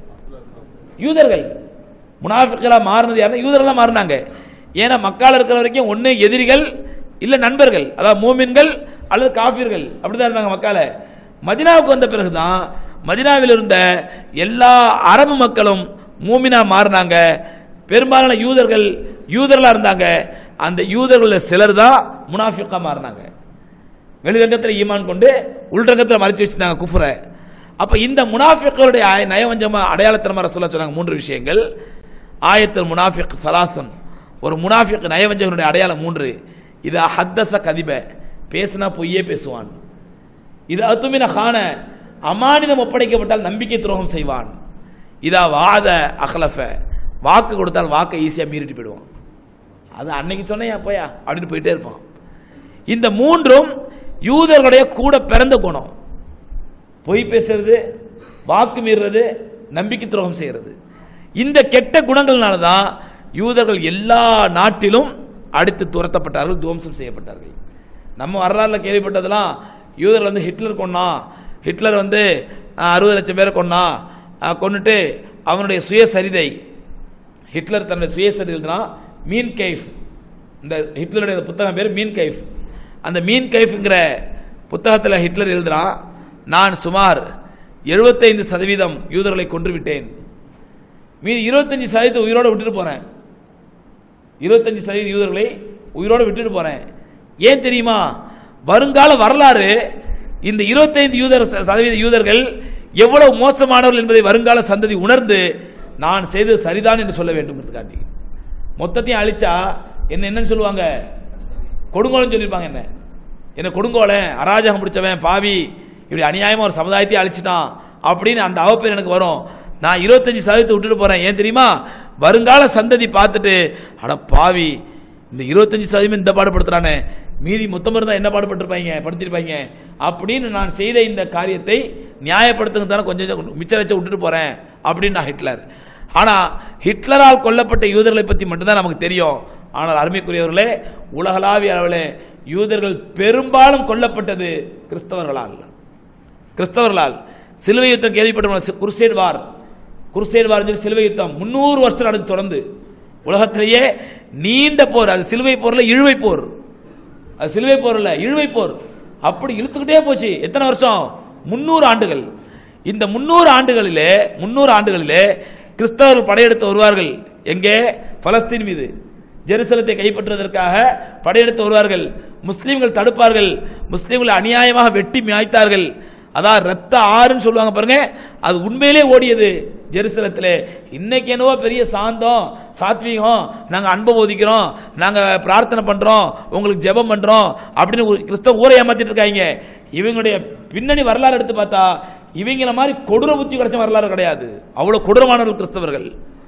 யூதர்கள் முனாஃபிக்குகளா மாறினது யாருன்னா யூதர்களா மாறினாங்க ஏன்னா மக்கால இருக்கிற வரைக்கும் ஒண்ணு எதிரிகள் இல்ல நண்பர்கள் அதாவது மூமின்கள் அல்லது காஃபிர்கள் அப்படிதான் இருந்தாங்க மக்கால மதினாவுக்கு வந்த பிறகுதான் மதினாவில் இருந்த எல்லா அரபு மக்களும் மூமினா மாறினாங்க பெரும்பாலான யூதர்கள் யூதர்களா இருந்தாங்க அந்த யூதர்கள் சிலர் தான் முனாஃபிக்கா மாறினாங்க வெளிரங்கத்தில் ஈமான் கொண்டு உள்ரங்கத்தில் மறைச்சு வச்சிருந்தாங்க குஃபரை அப்ப இந்த முனாஃபிக்களுடைய ஆய- நயவஞ்சமா அடையாளத்தனமா ரசூலா சொன்னாங்க மூன்று விஷயங்கள் ஆயத்தில் முனாஃபிக் சலாசன் ஒரு முனாஃபிக் நயவஞ்சகனுடைய அடையாளம் மூன்று இது ஹத்தச கதிப பேசினா பொய்யே பேசுவான் இது அத்துமின காண அமானிதம் ஒப்படைக்கப்பட்டால் நம்பிக்கை துரோகம் செய்வான் இதா வாத அகலஃப வாக்கு கொடுத்தால் வாக்கை ஈஸியா மீறிட்டு போயிடுவான் அது அன்னைக்கு சொன்னையா போயா அப்படின்னு போயிட்டே இருப்பான் இந்த மூன்றும் யூதர்களுடைய கூட பிறந்த குணம் பொய் பேசுறது வாக்கு மீறுறது நம்பிக்கை துரோகம் செய்யறது இந்த கெட்ட குணங்கள்னால தான் யூதர்கள் எல்லா நாட்டிலும் அடித்து துரத்தப்பட்டார்கள் துவம்சம் செய்யப்பட்டார்கள் நம்ம வரலாறுல கேள்விப்பட்டதெல்லாம் யூதர்கள் வந்து ஹிட்லர் கொன்னான் ஹிட்லர் வந்து அஹ், அறுபது லட்சம் பேரை கொன்னான் அஹ், கொன்னுட்டு அவனுடைய சுயசரிதை ஹிட்லர் தன்னுடைய சுயசரிதை எழுதினா மீன் கைஃப் இந்த ஹிட்லருடைய புத்தகம் பேர் மீன் கைஃப் அந்த மீன் கைஃப்ங்கிற புத்தகத்தில் ஹிட்லர் எழுதுறான் நான் சுமார் 75% சதவீதம் யூதர்களை கொன்று விட்டேன் மீதி 25% சதவீதத்தை உயிரோட விட்டுட்டு போறேன் 25% சதவீத யூதர்களை உயிரோட விட்டுட்டு போறேன் ஏன் தெரியுமா வருங்கால வரலாறு இந்த 25 யூதர் ச- சதவீத யூதர்கள் எவ்வளவு மோசமானவர்கள் என்பதை வருங்கால சந்ததி உணர்ந்து நான் செய்தது சரிதான் என்று சொல்ல வேண்டும் காட்டி மொத்தத்தையும் அழிச்சா என்ன என்னன்னு சொல்லுவாங்க கொடுங்கோலன்னு சொல்லியிருப்பாங்க என்ன என்ன கொடுங்கோலன் அராஜகம் பிடிச்சவன் பாவி இப்படி அநியாயமா ஒரு சமுதாயத்தை அழிச்சிட்டான் அப்படின்னு அந்த அவப்பேர் எனக்கு வரும் நான் 25% சதவீதத்தை விட்டுட்டு போறேன் ஏன் தெரியுமா வருங்கால சந்ததி பார்த்துட்டு அட பாவி இந்த 25% சதவீதம் இந்த பாடுபடுத்துறானே மீதி மொத்தம் இருந்தா என்ன பாடுபட்டிருப்பாங்க படுத்திருப்பாங்க அப்படின்னு நான் செய்த இந்த காரியத்தை நியாயப்படுத்துங்க தானே கொஞ்சம் கொஞ்சம் மிச்சம் வச்ச விட்டுட்டு போறேன் அப்படின்னு நான் ஹிட்லர் ஆனா ஹிட்லரால் கொல்லப்பட்ட யூதர்களை பத்தி மட்டும்தான் நமக்கு தெரியும் ஆனால் அருமைக்குரியவர்களே உலகளாவிய அளவில் யூதர்கள் பெரும்பாலும் கொல்லப்பட்டது கிறிஸ்தவர்களால் கிறிஸ்தவர்களால் சிலுவை யுத்தம் கேள்விப்பட்ட குருசேட் வார் குருசேட் வார் சொல்லி சிலுவை யுத்தம் முன்னூறு வருஷம் நடந்து தொடர்ந்து உலகத்திலேயே நீண்ட போர் அது சிலுவை போர்ல இழுவை போர் அது சிலுவை போர் இல்ல இழுவை போர் அப்படி இழுத்துக்கிட்டே போச்சு எத்தனை வருஷம் முன்னூறு ஆண்டுகள் இந்த முன்னூறு ஆண்டுகளிலே முன்னூறு ஆண்டுகளிலே கிறிஸ்தவர்கள் படையெடுத்து வருவார்கள் எங்கே பலஸ்தீன் மீது ஜெருசலத்தை கைப்பற்றுவதற்காக படையெடுத்து வருவார்கள் முஸ்லிம்கள் தடுப்பார்கள் முஸ்லிம்களை அநியாயமாக வெட்டி மாய்த்தார்கள் அதான் ரத்த ஆறுன்னு சொல்லுவாங்க பாருங்க அது உண்மையிலே ஓடியது ஜெருசலத்திலே இன்னைக்கு என்னவோ பெரிய சாந்தம் சாத்வீகம் நாங்க அன்பை போதிக்கிறோம் நாங்க பிரார்த்தனை பண்றோம் உங்களுக்கு ஜெபம் பண்றோம் அப்படின்னு ஒரு கிறிஸ்தவ ஊரை ஏமாத்திட்டு இருக்காங்க இவங்களுடைய பின்னணி வரலாறு எடுத்து பார்த்தா இவங்கள மாதிரி கொடூர புத்தி கிடைச்ச வரலாறு கிடையாது அவ்வளவு கொடூரமானவர்கள் கிறிஸ்தவர்கள்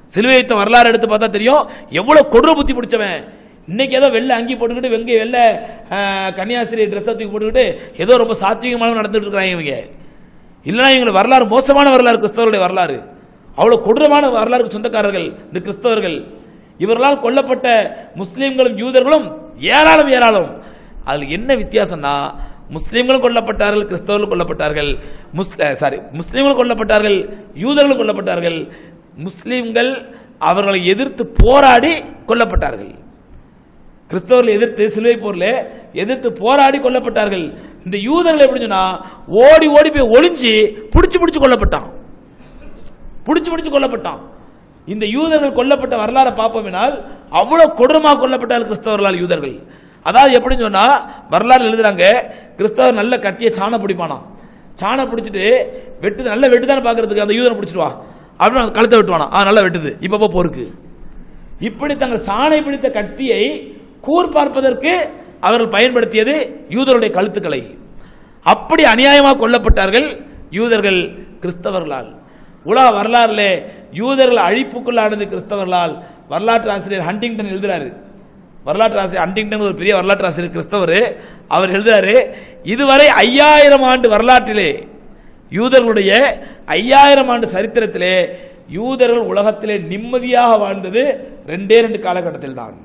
சிலுவை யுத்தம் வரலாறு எடுத்து பார்த்தா தெரியும் எவ்வளவு கொடூர புத்தி பிடிச்சவன் இன்னைக்கு ஏதோ வெள்ளை அங்கி போட்டுக்கிட்டு வெங்க வெள்ளை அஹ், கன்னியாஸ்திரி ட்ரெஸ் தூக்கி போட்டுக்கிட்டு ஏதோ ரொம்ப சாத்வீகமான நடந்துட்டு இருக்கிறாங்க இவங்க இல்லைன்னா இவங்க வரலாறு மோசமான வரலாறு கிறிஸ்தவருடைய வரலாறு அவ்வளவு கொடூரமான வரலாறுக்கு சொந்தக்காரர்கள் இந்த கிறிஸ்தவர்கள் இவர்களால் கொல்லப்பட்ட முஸ்லிம்களும் யூதர்களும் ஏராளம் ஏராளம் அதுல என்ன வித்தியாசம்னா முஸ்லிம்களும் கொல்லப்பட்டார்கள் கிறிஸ்தவர்களும் கொல்லப்பட்டார்கள் சாரி முஸ்லிம்களும் கொல்லப்பட்டார்கள் யூதர்களும் கொல்லப்பட்டார்கள் முஸ்லிம்கள் அவர்களை எதிர்த்து போராடி கொல்லப்பட்டார்கள் கிறிஸ்தவர்கள் எதிர்த்து சிலுவை போர்ல எதிர்த்து போராடி கொல்லப்பட்டார்கள் இந்த யூதர்கள் எப்படி சொன்னா ஓடி ஓடி போய் ஒளிஞ்சு புடிச்சு புடிச்சு கொல்லப்பட்டான் புடிச்சு புடிச்சு கொல்லப்பட்டான் இந்த யூதர்கள் கொல்லப்பட்ட வரலாறை பார்ப்போம்னால் அவ்வளவு கொடூரமா கொல்லப்பட்டார்கள் கிறிஸ்தவர்களால் யூதர்கள் அதாவது எப்படின்னு சொன்னா வரலாறு எழுதுறாங்க கிறிஸ்தவர் நல்ல கத்திய சாண பிடிப்பானாம் சாண பிடிச்சிட்டு வெட்டு நல்ல வெட்டு தானே பாக்குறதுக்கு அந்த யூதனை பிடிச்சிட்டு வா அப்படின்னு அந்த கழுத்தை வெட்டுவானா ஆ நல்லா வெட்டுது இப்ப போருக்கு இப்படி தங்கள் சாணை பிடித்த கத்தியை கூர் பார்ப்பதற்கு அவர்கள் பயன்படுத்தியது யூதருடைய கழுத்துக்களை அப்படி அநியாயமாக கொல்லப்பட்டார்கள் யூதர்கள் கிறிஸ்தவர்களால் உலக வரலாறுல யூதர்கள் அழிப்புக்குள்ளானது கிறிஸ்தவர்களால் வரலாற்று ஆசிரியர் ஹண்டிங்டன் எழுதுறாரு வரலாற்று ஆசிரியர் ஹண்டிங்டன் ஒரு பெரிய வரலாற்று ஆசிரியர் கிறிஸ்தவர் அவர் எழுதுறாரு இதுவரை ஐயாயிரம் ஆண்டு வரலாற்றிலே யூதர்களுடைய ஐயாயிரம் ஆண்டு சரித்திரத்திலே யூதர்கள் உலகத்திலே நிம்மதியாக வாழ்ந்தது ரெண்டே ரெண்டு காலகட்டத்தில் தான்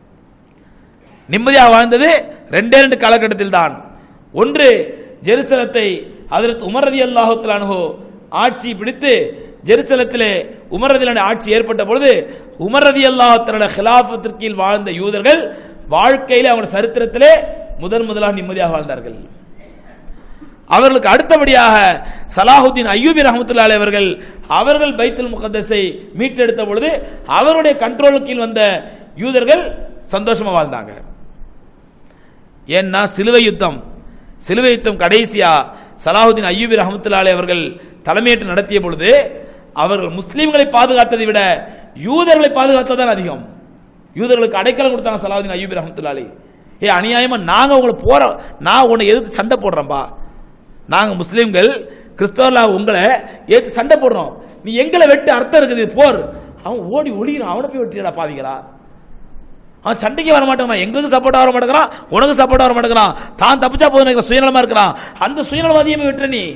நிம்மதியாக வாழ்ந்தது ரெண்டே ரெண்டு காலகட்டத்தில் தான் ஒன்று ஜெருசலத்தை அதற்கு உமரதி அல்லாஹுத்தலானோ ஆட்சி பிடித்து ஜெருசலத்திலே உமரதிலான ஆட்சி ஏற்பட்ட பொழுது உமரதி அல்லாஹத்தலோட ஹிலாபத்திற்கு கீழ் வாழ்ந்த யூதர்கள் வாழ்க்கையிலே அவங்க சரித்திரத்திலே முதன் முதலாக நிம்மதியாக வாழ்ந்தார்கள் அவர்களுக்கு அடுத்தபடியாக சலாஹுத்தீன் அய்யூபி ரஹமத்துல்லாஹி அவர்கள் அவர்கள் பைத்துல் முகத்தஸை மீட்டெடுத்த பொழுது அவருடைய கண்ட்ரோலுக்கு கீழ் வந்த யூதர்கள் சந்தோஷமா வாழ்ந்தாங்க ஏன்னா சிலுவை யுத்தம் சிலுவை யுத்தம் கடைசியா சலாஹுதீன் அய்யூபி ரஹமத்துல்லாஹி அவர்கள் தலைமையேற்று நடத்திய பொழுது அவர்கள் முஸ்லிம்களை பாதுகாத்ததை விட யூதர்களை பாதுகாத்ததான் அதிகம் யூதர்களுக்கு அடைக்கலம் கொடுத்தாங்க சலாஹுதீன் அய்யூபி ரஹமத்துல்லாஹி ஏ அநியாயமா நாங்க உங்களை போற நான் உன்னை எதிர்த்து சண்டை போடுறேன்பா நாங்க முஸ்லிம்கள் கிறிஸ்தவர்களாக உங்களை ஏத்து சண்டை போடுறோம் நீ எங்களை வெட்டு அர்த்தம் இருக்குது போர் அவன் ஓடி ஒளிகிறான் அவனை போய் வெட்டிடா பாவிங்களா அவன் சண்டைக்கு வர மாட்டேங்கிறான் எங்களுக்கு சப்போர்ட் வர மாட்டேங்கிறான் உனக்கு சப்போர்ட் வர மாட்டேங்கிறான் தான் தப்பிச்சா போதும் நினைக்கிற சுயநலமா இருக்கிறான் அந்த சுயநலவாதியை விட்டுற நீ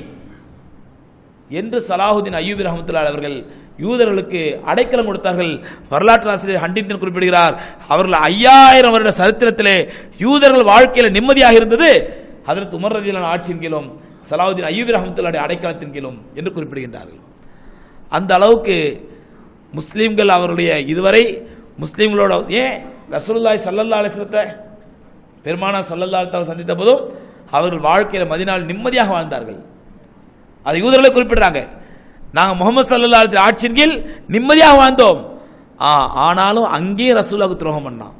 என்று சலாஹுதீன் அய்யூபி ரஹமத்துல்லாஹி அவர்கள் யூதர்களுக்கு அடைக்கலம் கொடுத்தார்கள் வரலாற்று ஆசிரியர் ஹண்டிங்டன் குறிப்பிடுகிறார் அவர்கள் ஐயாயிரம் வருட சரித்திரத்திலே யூதர்கள் வாழ்க்கையில நிம்மதியாக இருந்தது அதற்கு உமர் ரதியிலான ஆட்சியின் கீழும் சலாஹுதீன் அய்யூபி ரஹமத்துல்லாஹி அடைக்கலத்தின் கீழும் என்று குறிப்பிடுகின்றார்கள் அந்த அளவுக்கு முஸ்லீம்கள் அவருடைய இதுவரை முஸ்லீம்களோட ஏன் ரசூலுல்லாஹி ஸல்லல்லாஹு அலைஹி வஸல்லத்தை பெருமானா ஸல்லல்லாஹு அலைஹி வஸல்லம் சந்தித்த போதும் அவர்கள் வாழ்க்கையில மதினால் நிம்மதியாக வாழ்ந்தார்கள் அதை யூதர்களை குறிப்பிடுறாங்க நாங்க முகமது சல்லா ஆட்சியின் கீழ் நிம்மதியாக வாழ்ந்தோம் ஆ, ஆனாலும் அங்கேயும் ரசூலாவுக்கு துரோகம் பண்ணான்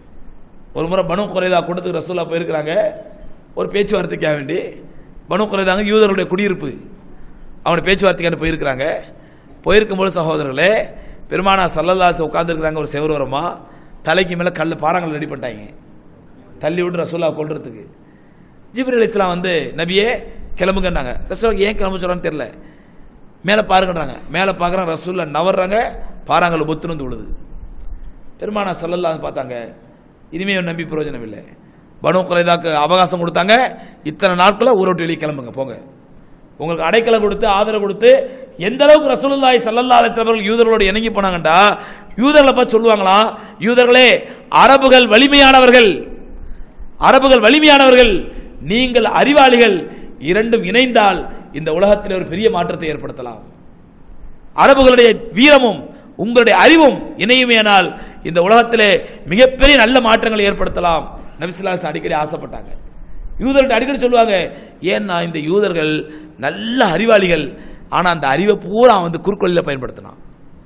ஒரு முறை பனு குறைதா கூட்டத்துக்கு ரசூலா போயிருக்கிறாங்க ஒரு பேச்சுவார்த்தைக்காக வேண்டி பனு குறைதாங்க யூதர்களுடைய குடியிருப்பு அவனுடைய பேச்சுவார்த்தைக்கான போயிருக்கிறாங்க போயிருக்கும்போது சகோதரர்களே பெருமானா சல்லல்லா உட்காந்துருக்குறாங்க ஒரு செவரோரமா தலைக்கு மேலே கல் பாறாங்கல் ரெடி பண்ணிட்டாங்க தள்ளி விட்டு ரசூலா கொல்றதுக்கு ஜிப்ரி இஸ்லாம் வந்து நபியே கிளம்புங்கன்னாங்க ரசூலுக்கு ஏன் கிளம்ப சொல்றான்னு தெரியல மேலே பாருங்கன்றாங்க மேலே பார்க்குறாங்க ரசூல்லா நவர்றாங்க பாறாங்கல் பொத்துன்னு வந்து விழுது பெருமானா சல்லல்லா பார்த்தாங்க இனிமே இவன் நம்பி பிரயோஜனம் இல்லை பனு குறைதாக்கு அவகாசம் கொடுத்தாங்க இத்தனை நாட்கள ஊரை விட்டு வெளியே கிளம்புங்க போங்க உங்களுக்கு அடைக்கலம் கொடுத்து ஆதரவு கொடுத்து எந்த அளவுக்கு ரசூலுல்லாஹி ஸல்லல்லாஹு அலைஹி வஸல்லம் அவர்கள் யூதர்களோடு இணங்கி போனாங்கடா யூதர்களை பார்த்து சொல்லுவாங்களாம் யூதர்களே அரபுகள் வலிமையானவர்கள் அரபுகள் வலிமையானவர்கள் நீங்கள் அறிவாளிகள் இரண்டும் இணைந்தால் இந்த உலகத்தில் ஒரு பெரிய மாற்றத்தை ஏற்படுத்தலாம் அரபுகளுடைய வீரமும் உங்களுடைய அறிவும் இணையுமேனால் இந்த உலகத்திலே மிகப்பெரிய நல்ல மாற்றங்களை ஏற்படுத்தலாம் நபிசுல்லாஸ் அடிக்கடி ஆசைப்பட்டாங்க யூதர்கிட்ட அடிக்கடி சொல்லுவாங்க ஏன்னா இந்த யூதர்கள் நல்ல அறிவாளிகள் ஆனா அந்த அறிவை பூரா அவன் வந்து குறுக்கொள்ளில பயன்படுத்தினான்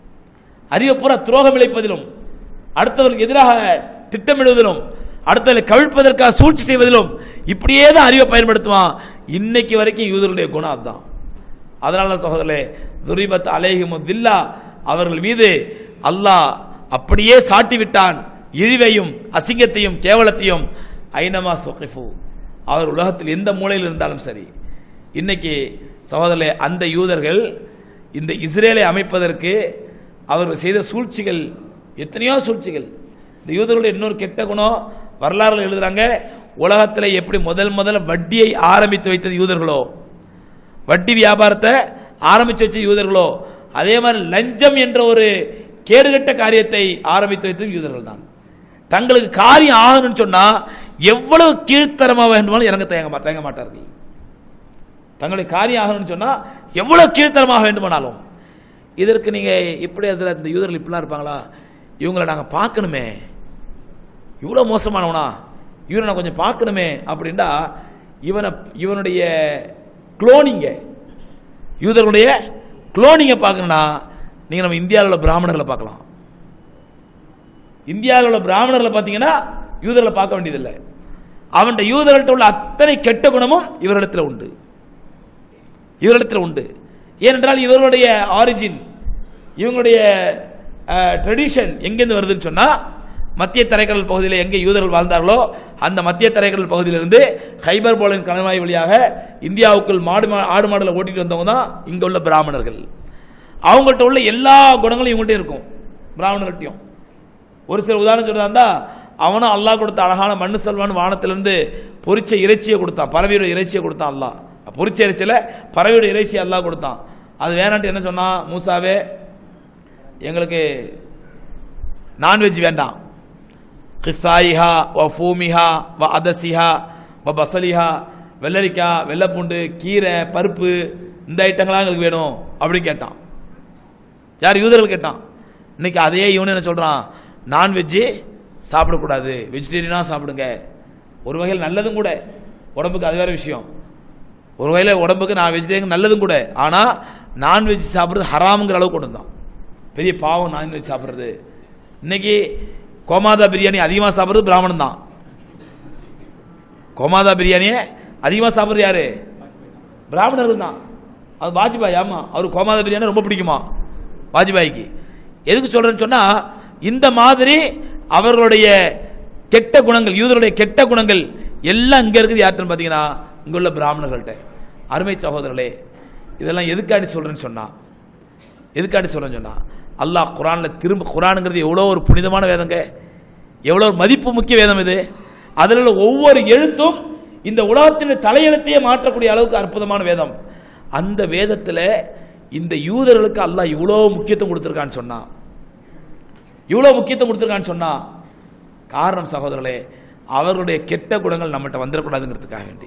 அறிவை பூரா துரோகம் இழைப்பதிலும் அடுத்தவர்களுக்கு எதிராக திட்டமிடுவதிலும் அடுத்தவர்களை கவிழ்ப்பதற்காக சூழ்ச்சி செய்வதிலும் இப்படியே தான் அறிவை பயன்படுத்துவான் இன்னைக்கு வரைக்கும் யூதருடைய குணம் அதுதான் அதனால தான் சகோதரர்களே துரிபத் அலேஹிமு தில்லா அவர்கள் மீது அல்லாஹ் அப்படியே சாட்டி விட்டான் இழிவையும் அசிங்கத்தையும் கேவலத்தையும் ஐனமா சுகிஃபு அவர் உலகத்தில் எந்த மூலையில் இருந்தாலும் சரி இன்னைக்கு சகோதரர்களே அந்த யூதர்கள் இந்த இஸ்ரேலை அமைப்பதற்கு அவர்கள் செய்த சூழ்ச்சிகள் எத்தனையோ சூழ்ச்சிகள் இந்த யூதர்களுடைய இன்னொரு கெட்ட குணம் வரலாறுல எழுதுறாங்க உலகத்தில் எப்படி முதல் முதல்ல வட்டியை ஆரம்பித்து வைத்தது யூதர்களோ வட்டி வியாபாரத்தை ஆரம்பிச்சு வச்ச யூதர்களோ அதே மாதிரி லஞ்சம் என்ற ஒரு கேடுகட்ட காரியத்தை ஆரம்பித்து வைத்தது யூதர்கள் தான் தங்களுக்கு காரியம் ஆகணும்னு சொன்னா எவ்வளவு கீழ்த்தரமா வேண்டுமானாலும் இறங்க தயங்க மா- தயங்க மாட்டார்கள் தங்களுக்கு காரியம் ஆகணும்னு சொன்னா எவ்வளவு கீழ்த்தரமாக வேண்டுமானாலும் இதற்கு நீங்க இப்படி அதில் இந்த யூதர்கள் இப்படிலாம் இருப்பாங்களா இவங்களை நாங்க பார்க்கணுமே இவ்வளவு மோசமானவனா இவனை நான் கொஞ்சம் பார்க்கணுமே அப்படின்னா இவனை இவனுடைய குளோனிங்க யூதர்களுடைய குளோனிங்க பார்க்கணும்னா நீங்க நம்ம இந்தியாவில் உள்ள பிராமணர்களை பார்க்கலாம் இந்தியாவில் உள்ள பிராமணர்களை பார்த்தீங்கன்னா யூதர்களை பார்க்க வேண்டியதில்லை அவன்கிட்ட யூதர்கள்ட்ட உள்ள அத்தனை கெட்ட குணமும் இவரிடத்தில் உண்டு இவரிடத்தில் உண்டு ஏனென்றால் இவர்களுடைய ஆரிஜின் இவங்களுடைய ட்ரெடிஷன் எங்கேருந்து வருதுன்னு சொன்னா மத்திய தரைக்கடல் பகுதியில் எங்கே யூதர்கள் வாழ்ந்தார்களோ அந்த மத்திய தரைக்கடல் பகுதியிலிருந்து ஹைபர் போலின் கணவாய் வழியாக இந்தியாவுக்குள் மாடு மா- ஆடு மாடுல ஓட்டிட்டு வந்தவங்க தான் இங்க உள்ள பிராமணர்கள் அவங்கள்ட்ட உள்ள எல்லா குணங்களும் இவங்கள்ட்ட இருக்கும் பிராமணர்கிட்டையும் ஒரு சில உதாரணம் சொல்றதா இருந்தா அவனும் அல்லாஹ் கொடுத்த அழகான மண்ணு செல்வான் வானத்திலிருந்து பொரிச்ச இறைச்சியை கொடுத்தான் பறவையோட இறைச்சியை கொடுத்தான் அல்லாஹ் பொரிச்ச இறைச்சியில பறவையோட இறைச்சியை அல்லாஹ் கொடுத்தான் அது வேணான்ட்டு என்ன சொன்னான் மூசாவே எங்களுக்கு நான்வெஜ் வேண்டாம் கிசாயிஹா வ ஃபூமிஹா வ அதசிஹா வ பசலிஹா வெள்ளரிக்காய் வெள்ளைப்பூண்டு கீரை பருப்பு இந்த ஐட்டங்களாம் எங்களுக்கு வேணும் அப்படின்னு கேட்டான் யார் யூதர்கள் கேட்டான் இன்னைக்கு அதே இவனு என்ன சொல்றான் நான்வெஜ்ஜு சாப்பிடக்கூடாது வெஜிடேரியனாக சாப்பிடுங்க ஒரு வகையில் நல்லதும் கூட உடம்புக்கு அது வேற விஷயம் ஒரு வகையில் உடம்புக்கு நான் வெஜிடேரியன் நல்லதும் கூட ஆனால் நான்வெஜ் சாப்பிட்றது ஹராமுங்கிற அளவுக்கு கொண்டு வந்தான் பெரிய பாவம் நான்வெஜ் சாப்பிட்றது இன்னைக்கு கோமாதா பிரியாணி அதிகமாக சாப்பிட்றது பிராமணன் தான் கோமாதா பிரியாணியை அதிகமாக சாப்பிட்றது யாரு பிராமணர்கள் தான் அது வாஜ்பாய் ஆமா அவர் கோமாதா பிரியாணி ரொம்ப பிடிக்குமா வாஜ்பாய்க்கு எதுக்கு சொல்றேன்னு சொன்னா இந்த மாதிரி அவர்களுடைய கெட்ட குணங்கள் யூதருடைய கெட்ட குணங்கள் எல்லாம் இங்க இருக்குது யார்கிட்டன்னு பாத்தீங்கன்னா இங்க உள்ள பிராமணர்கள்ட்ட அருமை சகோதரர்களே இதெல்லாம் எதுக்காடி சொல்றேன்னு சொன்னா எதுக்காடி சொல்றேன்னு சொன்னா அல்லாஹ் குரான்ல திரும்ப குரானுங்கிறது எவ்வளோ ஒரு புனிதமான வேதங்க எவ்வளோ ஒரு மதிப்பு முக்கிய வேதம் இது அதில் உள்ள ஒவ்வொரு எழுத்தும் இந்த உலகத்தின் தலையெழுத்தையே மாற்றக்கூடிய அளவுக்கு அற்புதமான வேதம் அந்த வேதத்தில் இந்த யூதர்களுக்கு அல்லாஹ் இவ்வளோ முக்கியத்துவம் கொடுத்துருக்கான்னு சொன்னா இவ்வளோ முக்கியத்துவம் கொடுத்துருக்கான்னு சொன்னா காரணம் சகோதரர்களே அவர்களுடைய கெட்ட குணங்கள் நம்மகிட்ட வந்துடக்கூடாதுங்கிறதுக்காக வேண்டி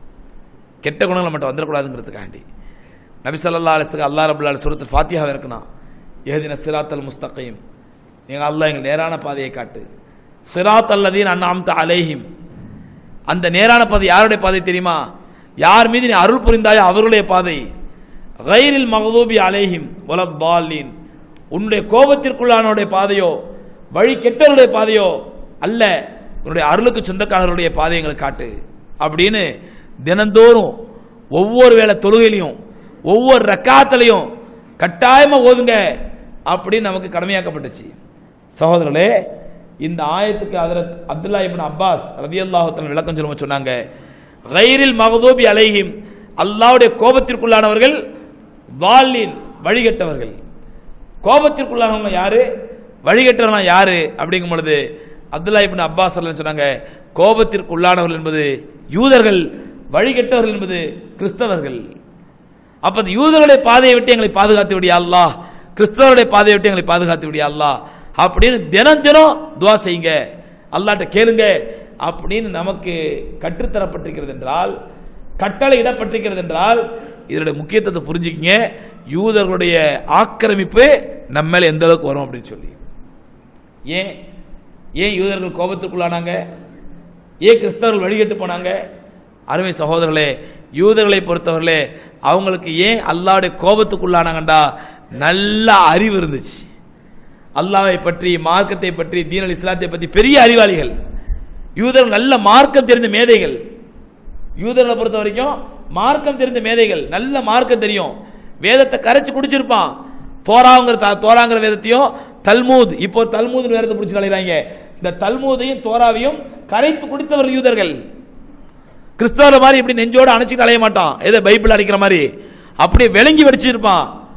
கெட்ட குணங்கள் நம்மகிட்ட வந்துடக்கூடாதுங்கிறதுக்காக வேண்டி நபி ஸல்லல்லாஹு அலைஹி வஸல்லம் அல்லாஹ் ரப்பல் ஆலமீன் சூரத்துல் ஃபாத்திஹா இருக்கணும் ஏதின சிராத்தல் முஸ்தகீம் நீங்க அல்லாஹ் எங்கள் நேரான பாதையை காட்டு சிராத் அல்லதீன் அன்அம்த அலைஹிம் அந்த நேரான பாதை யாருடைய பாதை தெரியுமா யார் மீது நீ அருள் புரிந்தாயோ அவர்களுடைய பாதை கைரில் மகதூபி அலைஹிம் வலத்தாலீன் உன்னுடைய கோபத்திற்குள்ளானவருடைய பாதையோ வழி கெட்டவருடைய பாதையோ அல்ல உன்னுடைய அருளுக்கு சொந்தக்காரருடைய பாதையை எங்களுக்கு காட்டு அப்படின்னு தினந்தோறும் ஒவ்வொரு வேளை தொழுகையிலையும் ஒவ்வொரு ரக்காத்திலையும் கட்டாயமா ஓதுங்க அப்படின்னு நமக்கு கடமையாக்கப்பட்டுச்சு சகோதரர்களே இந்த ஆயத்துக்கு ஹஜ்ரத் அப்துல்லா இப்னு அப்பாஸ் ரதியல்லாஹு தஆலா விளக்கம் சொல்லும்போது சொன்னாங்க கைரில் மகதூபி அலைஹிம் அல்லாஹ்வுடைய கோபத்திற்குள்ளானவர்கள் வாலின் வழிகட்டவர்கள் கோபத்திற்குள்ளானவங்க யாரு வழிகட்டவங்க யாரு அப்படிங்கும் பொழுது அப்துல்லா இப்னு அப்பாஸ் ரலியல்லாஹு சொன்னாங்க கோபத்திற்கு உள்ளானவர்கள் என்பது யூதர்கள் வழிகட்டவர்கள் என்பது கிறிஸ்தவர்கள் அப்ப அந்த யூதர்களுடைய பாதையை விட்டு எங்களை பாதுகாத்து விடியா அல்லாஹ் கிறிஸ்தவருடைய பாதையை விட்டு எங்களை பாதுகாத்து விடியா அல்லாஹ் அப்படின்னு தினம் தினம் துவா செய்யுங்க அல்லாட்ட கேளுங்க அப்படின்னு நமக்கு கற்றுத்தரப்பட்டிருக்கிறது என்றால் கட்டளை இடப்பட்டிருக்கிறது என்றால் இதனுடைய முக்கியத்துவத்தை புரிஞ்சுக்கிங்க யூதர்களுடைய ஆக்கிரமிப்பு நம்ம மேல எந்த அளவுக்கு வரும் அப்படின்னு சொல்லி ஏன் ஏன் யூதர்கள் கோபத்துக்குள்ளானாங்க ஏன் கிறிஸ்தவர்கள் வழிகட்டு போனாங்க அருமை சகோதரர்களே யூதர்களை பொறுத்தவர்களே அவங்களுக்கு ஏன் அல்லாவுடைய கோபத்துக்குள்ளானாங்கண்டா நல்ல அறிவு இருந்துச்சு அல்லாவை பற்றி மார்க்கத்தை பற்றி தீனல் இஸ்லாத்தை பற்றி பெரிய அறிவாளிகள் யூதர்கள் நல்ல மார்க்கம் தெரிந்த மேதைகள் யூதர்களை பொறுத்த வரைக்கும் மார்க்கம் தெரிந்த மேதைகள் நல்ல மார்க்கம் தெரியும் வேதத்தை கரைச்சு குடிச்சிருப்பான் தோராங்கிற த- தோராங்கிற வேதத்தையும் தல்மூத் இப்போ தல்மூத் வேதத்தை பிடிச்சி அலைகிறாங்க இந்த தல்மூதையும் தோராவையும் கரைத்து குடித்தவர்கள் யூதர்கள் கிறிஸ்தவர மாதிரி இப்படி நெஞ்சோட அணைச்சிட்டு அலைய மாட்டான் ஏதோ பைபிள் அடிக்கிற மாதிரி அப்படியே விளங்கி வடிச்சிருப்பான்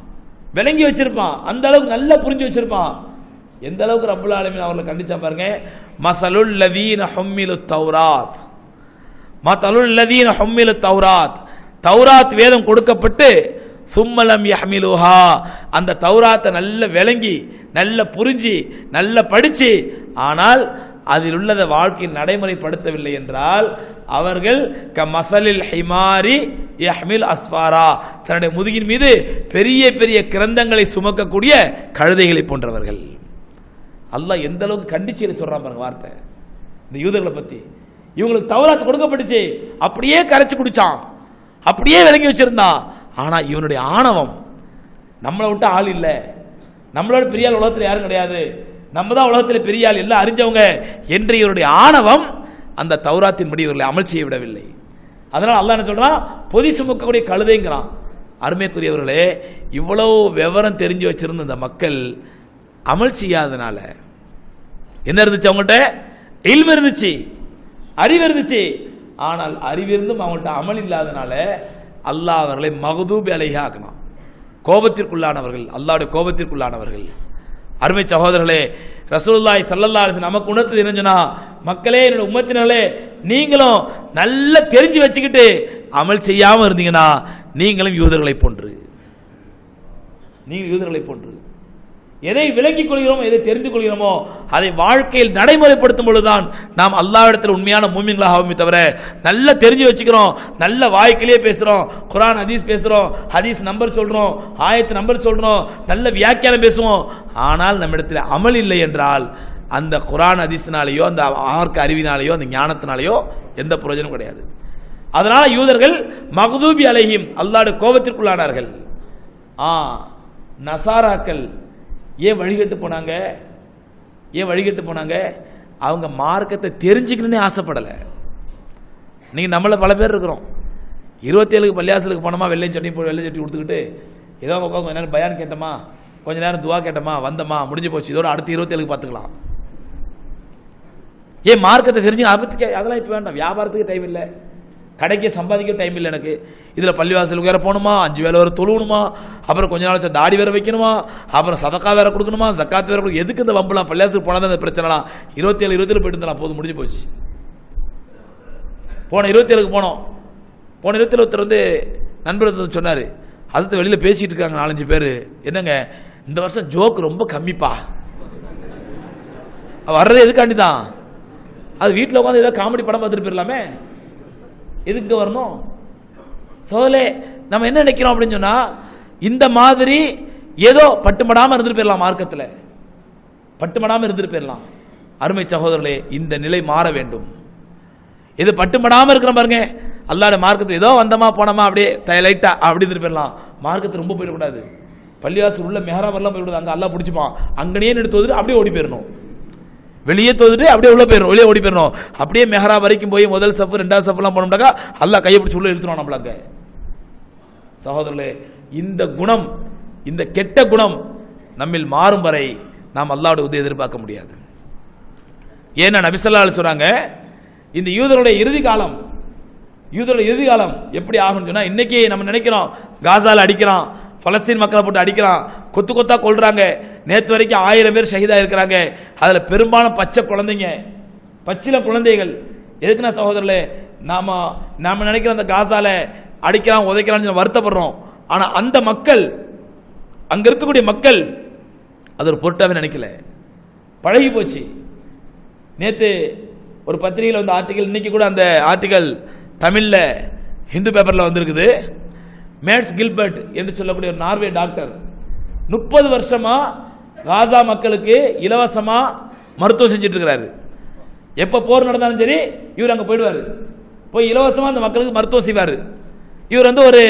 விளங்கி வச்சிருப்பான் அந்த அளவுக்கு நல்லா புரிஞ்சு வச்சிருப்பான் எந்த அளவுக்கு ரப்புல் ஆலமீன் அவர்களை கண்டிச்சா பாருங்க மசலுல் லதீன ஹும்மிலு தௌராத் மசலுல் லதீன ஹும்மிலு தௌராத் தௌராத் வேதம் கொடுக்கப்பட்டு சும்மலம் யஹ்மிலுஹா அந்த தௌராத்தை நல்ல விளங்கி நல்ல புரிஞ்சு நல்ல படிச்சு ஆனால் அதில் உள்ளதை வாழ்க்கையில் நடைமுறைப்படுத்தவில்லை என்றால் அவர்கள் க மசலில் ஹிமாரி யஹ்மில் அஸ்வாரா தன்னுடைய முதுகின் மீது பெரிய பெரிய கிரந்தங்களை சுமக்கக்கூடிய கழுதைகளை போன்றவர்கள் அல்லாஹ் எந்த அளவுக்கு கண்டிச்சு சொல்றான் பாருங்க வார்த்தை இந்த யூதர்களை பத்தி இவங்களுக்கு தௌராத் கொடுக்கப்பட்டுச்சு அப்படியே கரைச்சு குடிச்சான் அப்படியே விளங்கி வச்சிருந்தான் ஆனா இவனுடைய ஆணவம் நம்மளை விட்டு ஆள் இல்ல நம்மளோட பெரிய ஆள் உலகத்தில் யாரும் கிடையாது நம்ம தான் உலகத்தில் பெரிய ஆள் எல்லாம் அறிஞ்சவங்க என்று இவருடைய ஆணவம் அந்த தௌராத்தின்படி இவர்களை அமல் செய்ய விடவில்லை அதனால அல்லாஹ் என்ன சொல்றான் பொதி சுமக்கக்கூடிய கழுதைங்கிறான் அருமைக்குரியவர்களே இவ்வளவு விவரம் தெரிஞ்சு வச்சிருந்த இந்த மக்கள் அமல் செய்யாதனால என்ன இருந்துச்சு அவங்கள்ட்ட இல்மு இருந்துச்சு அறிவு இருந்துச்சு ஆனால் அறிவிருந்தும் அவங்கள்ட்ட அமல் இல்லாதனால அல்லாஹ் அவர்களை மகதூபி அலைஹா ஆக்கினான் கோபத்திற்குள்ளானவர்கள் அல்லாஹ்வுடைய கோபத்திற்குள்ளானவர்கள் அருமை சகோதரர்களே ரசூலுல்லாஹி ஸல்லல்லாஹு அலைஹி வஸல்லம் நமக்கு உணர்த்தது என்ன சொன்னா மக்களே என்னோட உம்மத்தினர்களே நீங்களும் நல்லா தெரிஞ்சு வச்சுக்கிட்டு அமல் செய்யாம இருந்தீங்கன்னா நீங்களும் யூதர்களை போன்று நீங்கள் யூதர்களை போன்று எதை விளங்கிக் கொள்கிறோமோ எதை தெரிந்து கொள்கிறோமோ அதை வாழ்க்கையில் நடைமுறைப்படுத்தும் பொழுதுதான் நாம் அல்லாஹ்விடத்தில் உண்மையான மூமின்களாக ஆகுமே தவிர நல்லா தெரிஞ்சு வச்சுக்கிறோம் நல்ல வாய்க்கிலேயே பேசுறோம் குரான் ஹதீஸ் பேசுறோம் ஹதீஸ் நம்பர் சொல்றோம் ஆயத்து நம்பர் சொல்றோம் நல்ல வியாக்கியானம் பேசுவோம் ஆனால் நம்மிடத்தில் அமல் இல்லை என்றால் அந்த குரான் ஹதீஸ்னாலேயோ அந்த ஆர்க்க அறிவினாலேயோ அந்த ஞானத்தினாலேயோ எந்த பிரயோஜனம் கிடையாது அதனால யூதர்கள் மகதூபி அலைஹிம் அல்லாஹ்வுடைய கோபத்திற்குள்ளானார்கள் ஆ நசாராக்கள் ஏன் வழிகட்டு போனாங்க ஏன் வழிகட்டு போனாங்க அவங்க மார்க்கத்தை தெரிஞ்சுக்கணும்னே ஆசைப்படலை நீங்க நம்மள பல பேர் இருக்கிறோம் இருபத்தேழுக்கு பள்ளியாசலுக்கு போனோமா வெள்ளை சட்னி போய் வெள்ளை சட்டி கொடுத்துக்கிட்டு ஏதோ உட்காந்து கொஞ்ச நேரம் பயான் கேட்டோமா கொஞ்ச நேரம் துவா கேட்டோமா வந்தோமா முடிஞ்சு போச்சு இதோட அடுத்து இருபத்தேழுக்கு பார்த்துக்கலாம் ஏன் மார்க்கத்தை தெரிஞ்சு அதை பத்தி கே- அதெல்லாம் இப்போ வேண்டாம் வியாபாரத்துக்கு டைம் இல்லை கடைக்கு சம்பாதிக்க டைம் இல்லை எனக்கு இதில் பள்ளிவாசலுக்கு வேற போகணுமா அஞ்சு வேலை வேற தொழுவணுமா அப்புறம் கொஞ்ச நாள் வச்சு தாடி வேற வைக்கணுமா அப்புறம் சதக்கா வேற கொடுக்கணுமா ஜக்காத் வேற கொடுக்கணும் எதுக்கு இந்த வம்பலாம் பள்ளிவாசலுக்கு போனால் தான் இந்த பிரச்சனைலாம் இருபத்தேழு இருபத்தேழு போயிட்டு இருந்தா போதும் முடிஞ்சு போச்சு போன இருபத்தேழுக்கு போனோம் போன இருபத்தேழு ஒருத்தர் வந்து நண்பர் ஒருத்தர் சொன்னார் அதுக்கு வெளியில் பேசிட்டு இருக்காங்க நாலஞ்சு பேர் என்னங்க இந்த வருஷம் ஜோக் ரொம்ப கம்மிப்பா வர்றது எதுக்காண்டி தான் அது வீட்டில் உட்காந்து ஏதோ காமெடி படம் பார்த்துட்டு போயிடலாமே எதுக்கு வரணும் சோலே நம்ம என்ன நினைக்கிறோம் அப்படின்னு சொன்னா இந்த மாதிரி ஏதோ பட்டுமடாம இருந்துட்டு போயிடலாம் மார்க்கத்தில் பட்டுமடாம இருந்துட்டு போயிடலாம் அருமை சகோதரர்களே இந்த நிலை மாற வேண்டும் இது பட்டுமடாம இருக்கிற பாருங்க அல்லாட மார்க்கத்தில் ஏதோ வந்தமா போனோமா அப்படியே த- லைட்டா அப்படி இருந்துட்டு போயிடலாம் மார்க்கத்தில் ரொம்ப போயிடக்கூடாது பள்ளிவாசல் உள்ள மெஹராபெல்லாம் போயிடக்கூடாது அங்க அல்லாஹ் பிடிச்சிப்பான் அங்கனே நின்று தோதுட்டு அப்படியே ஓடி போயிடணும் வெளியே தோதுட்டு அப்படியே உள்ள போயிடணும் வெளியே ஓடி போயிடணும் அப்படியே மெஹரா வரைக்கும் போய் முதல் சஃப் ரெண்டாவது சஃப்லாம் போனோம்னாக்கா அல்லாஹ் கையை பிடிச்சி உள்ள இழுத்துருவான் நம்மள அங்க சகோதரர்களே இந்த குணம் இந்த கெட்ட குணம் நம்மில் மாறும் வரை நாம் அல்லாஹ்வுடைய உதவி எதிர்பார்க்க முடியாது ஏன்னா நபிசல்லா சொல்றாங்க இந்த யூதருடைய இறுதி காலம் யூதருடைய இறுதி காலம் எப்படி ஆகும்னு சொன்னா இன்னைக்கு நம்ம நினைக்கிறோம் காசால அடிக்கிறான் பலஸ்தீன் மக்களை போட்டு அடிக்கிறான் கொத்து கொத்தா கொல்றாங்க நேத்து வரைக்கும் ஆயிரம் பேர் ஷஹீதா இருக்கிறாங்க அதுல பெரும்பாலும் பச்சை குழந்தைங்க பச்சில குழந்தைகள் எதுக்குன்னா சகோதரர்களே நாம நாம நினைக்கிற அந்த காசால அடிக்கிறான் உதைக்கிறான்னு சொல்லி வருத்தப்படுறோம் ஆனா அந்த மக்கள் அங்க இருக்கக்கூடிய மக்கள் அது ஒரு பொருட்டாவே நினைக்கல பழகி போச்சு நேத்து ஒரு பத்திரிகையில் வந்த ஆர்டிகல் இன்னைக்கு கூட அந்த ஆர்டிகல் தமிழ்ல ஹிந்து பேப்பர்ல வந்திருக்குது மேட்ஸ் கில்பர்ட் என்று சொல்லக்கூடிய ஒரு நார்வே டாக்டர் முப்பது வருஷமா காசா மக்களுக்கு இலவசமா மருத்துவம் செஞ்சுட்டு இருக்கிறாரு எப்ப போர் நடந்தாலும் சரி இவர் அங்க போயிடுவாரு போய் இலவசமா அந்த மக்களுக்கு மருத்துவம் செய்வாரு இவர் வந்து ஒரு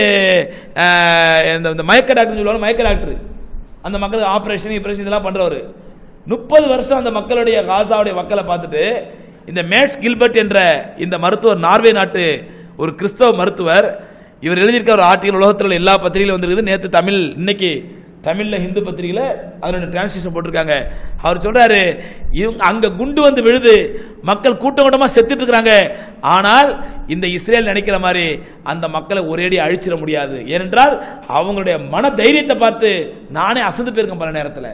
அஹ், இந்த இந்த மயக்க டாக்டர் சொல்லுவாங்க மயக்க டாக்டர் அந்த மக்களுக்கு ஆபரேஷன் ஆபரேஷன் இதெல்லாம் பண்றவர் முப்பது வருஷம் அந்த மக்களுடைய காசாவுடைய மக்களை பார்த்துட்டு இந்த மேட்ஸ் கில்பர்ட் என்ற இந்த மருத்துவர் நார்வே நாட்டு ஒரு கிறிஸ்தவ மருத்துவர் இவர் எழுதியிருக்க ஒரு ஆர்டிகல் உலகத்தில் உள்ள எல்லா பத்திரிகையிலும் வந்திருக்குது நேத்து தமிழ் இன்னைக்கு தமிழ்ல ஹிந்து பத்திரிகையில அதனோட டிரான்ஸ்லேஷன் போட்டிருக்காங்க அவர் சொல்றாரு இவங்க அங்க குண்டு வந்து விழுது மக்கள் கூட்டம் கூட்டமா செத்துட்டு இருக்காங்க ஆனால் இந்த இஸ்ரேல் நினைக்கிற மாதிரி அந்த மக்களை ஒரேடி அழிச்சிட முடியாது ஏனென்றால் அவங்களுடைய மன தைரியத்தை பார்த்து நானே அசந்து போயிருக்கேன் பல நேரத்தில்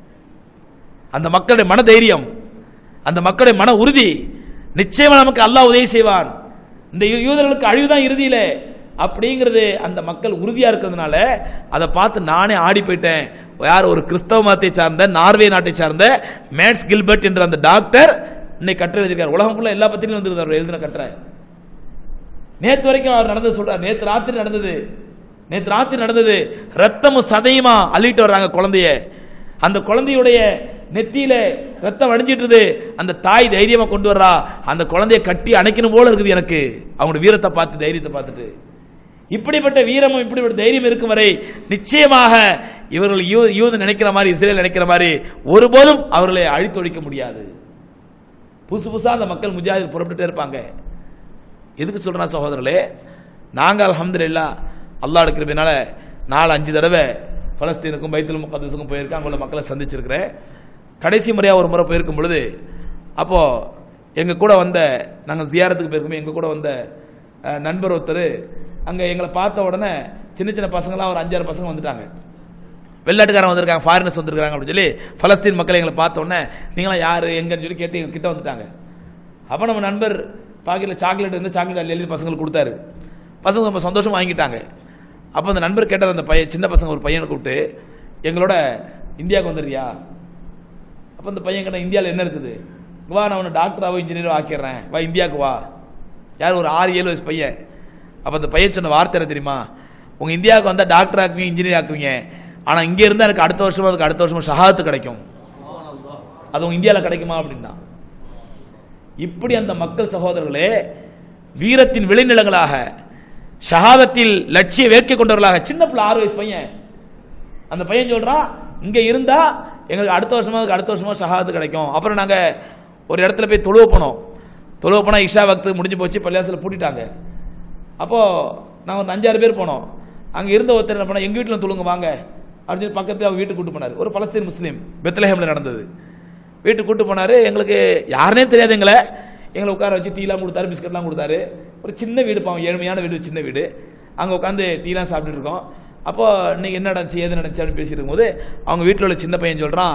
அந்த மக்களுடைய மன தைரியம் அந்த மக்களுடைய மன உறுதி நிச்சயமா நமக்கு அல்லாஹ் உதவி செய்வான் இந்த யூ- யூதர்களுக்கு அழிவுதான் இறுதியில அப்படிங்கிறது அந்த மக்கள் உறுதியா இருக்கிறதுனால அதை பார்த்து நானே ஆடி போயிட்டேன் யார் ஒரு கிறிஸ்தவ மதத்தை சார்ந்த நார்வே நாட்டை சார்ந்த மேட்ஸ் கில்பர்ட் என்ற அந்த டாக்டர் இன்னைக்கு கட்டுரை எழுதியிருக்கார் உலகம் ஃபுல்லா எல்லா பத்திரிகையும் வந்திருந்தார் அவர் எழுதின கட்டுரை நேத்து வரைக்கும் அவர் நடந்தது சொல்றார் நேத்து ராத்திரி நடந்தது நேத்து ராத்திரி நடந்தது ரத்தமும் சதையுமா அள்ளிட்டு வர்றாங்க குழந்தைய அந்த குழந்தையுடைய நெத்தியில ரத்தம் வடிஞ்சிட்டுது அந்த தாய் தைரியமா கொண்டு வர்றா அந்த குழந்தைய கட்டி அணைக்கணும் போல இருக்குது எனக்கு அவங்களோட வீரத்தை பார்த்து தைரியத்தை பார்த்துட்டு இப்படிப்பட்ட வீரமும் இப்படிப்பட்ட தைரியம் இருக்கும் வரை நிச்சயமாக இவர்கள் யூ- யூத நினைக்கிற மாதிரி இஸ்ரேல் நினைக்கிற மாதிரி ஒருபோதும் அவர்களை அழித்தொழிக்க முடியாது புதுசு புதுசா அந்த மக்கள் முஜாஹித் புறப்பட்டுட்டே இருப்பாங்க எதுக்கு சொல்றேன் சகோதரர்களே நாங்க அல்ஹம்துலில்லாஹ் அல்லாஹ் இருக்கிறதுனால நாலு அஞ்சு தடவை பலஸ்தீனுக்கும் பைத்துல் முகத்துக்கும் போயிருக்கேன் அங்குள்ள மக்களை சந்திச்சிருக்கிறேன் கடைசி முறையாக ஒரு முறை போயிருக்கும் பொழுது அப்போ எங்க கூட வந்த நாங்கள் ஜியாரத்துக்கு போயிருக்கோம் எங்க கூட வந்த அஹ், நண்பர் ஒருத்தர் அங்க எங்களை பார்த்த உடனே சின்ன சின்ன பசங்களாம் ஒரு அஞ்சாறு பசங்க வந்துட்டாங்க வெளிநாட்டுக்காரன் வந்திருக்காங்க ஃபாரினர்ஸ் வந்திருக்காங்க அப்படின்னு சொல்லி பலஸ்தீன் மக்களை எங்களை பார்த்த உடனே நீங்களாம் யாரு எங்கன்னு சொல்லி கேட்டு எங்க கிட்ட வந்துட்டாங்க அப்போ நம்ம நண்பர் பாக்கெட்டில் சாக்லேட் இருந்து சாக்லேட் அள்ளி எழுதி பசங்களுக்கு கொடுத்தாரு பசங்க ரொம்ப சந்தோஷமா வாங்கிட்டாங்க அப்போ அந்த நண்பர் கேட்டார் அந்த பையன் சின்ன பசங்க ஒரு பையனை கூப்பிட்டு எங்களோட இந்தியாவுக்கு வந்துடுறியா அப்போ அந்த பையன் கேட்ட இந்தியாவில் என்ன இருக்குது வா நான் உன்னை டாக்டராவோ இன்ஜினியரோ ஆக்கிடுறேன் வா இந்தியாவுக்கு வா யார் ஒரு ஆறு ஏழு வயசு பையன் அப்போ அந்த பையன் சொன்ன வார்த்தை என்ன தெரியுமா உங்க இந்தியாவுக்கு வந்தால் டாக்டர் ஆக்குவீங்க இன்ஜினியர் ஆக்குவீங்க ஆனால் இங்கே இருந்தால் எனக்கு அடுத்த வருஷமா அதுக்கு அடுத்த வருஷமா ஷஹாத்து கிடைக்கும் அது உங்க இந்தியாவில் கிடைக்குமா அப்படின்னா இப்படி அந்த மக்கள் சகோதரர்களே வீரத்தின் விளைநிலங்களாக ஷஹாதத்தில் லட்சிய வேட்கை கொண்டவர்களாக சின்ன பிள்ளை ஆறு வயசு பையன் அந்த பையன் சொல்றான் இங்க இருந்தா எங்களுக்கு அடுத்த வருஷமா அதுக்கு அடுத்த வருஷமா ஷஹாது கிடைக்கும் அப்புறம் நாங்க ஒரு இடத்துல போய் தொழுவ போனோம் தொழுவ போனா இஷா வக்து முடிஞ்சு போச்சு பள்ளியாசல பூட்டிட்டாங்க அப்போ நாங்க ஒரு அஞ்சாறு பேர் போனோம் அங்க இருந்த ஒருத்தர் என்ன பண்ணா எங்க வீட்டுல தொழுங்க வாங்க அப்படின்னு சொல்லி பக்கத்துல அவங்க வீட்டுக்கு கூட்டு போனாரு ஒரு பலஸ்தீன் முஸ்லீம் பெத்லஹேம்ல நடந்தது வீட்டுக்கு கூட்டு போனாரு எங்களுக்கு யாருனே தெரியாது எங்களை எங்களை உட்கார வச்சு டீலாம் கொடுத்தாரு பிஸ்கட்லாம் கொடுத்தாரு ஒரு சின்ன வீடு பாவம் ஏழ்மையான வீடு சின்ன வீடு அங்கே உட்காந்து டீலாம் சாப்பிட்டுட்டு இருக்கோம் அப்போ இன்னைக்கு என்ன நடந்துச்சு ஏது நடந்துச்சு அப்படின்னு பேசிட்டு இருக்கும்போது அவங்க வீட்டில் உள்ள சின்ன பையன் சொல்கிறான்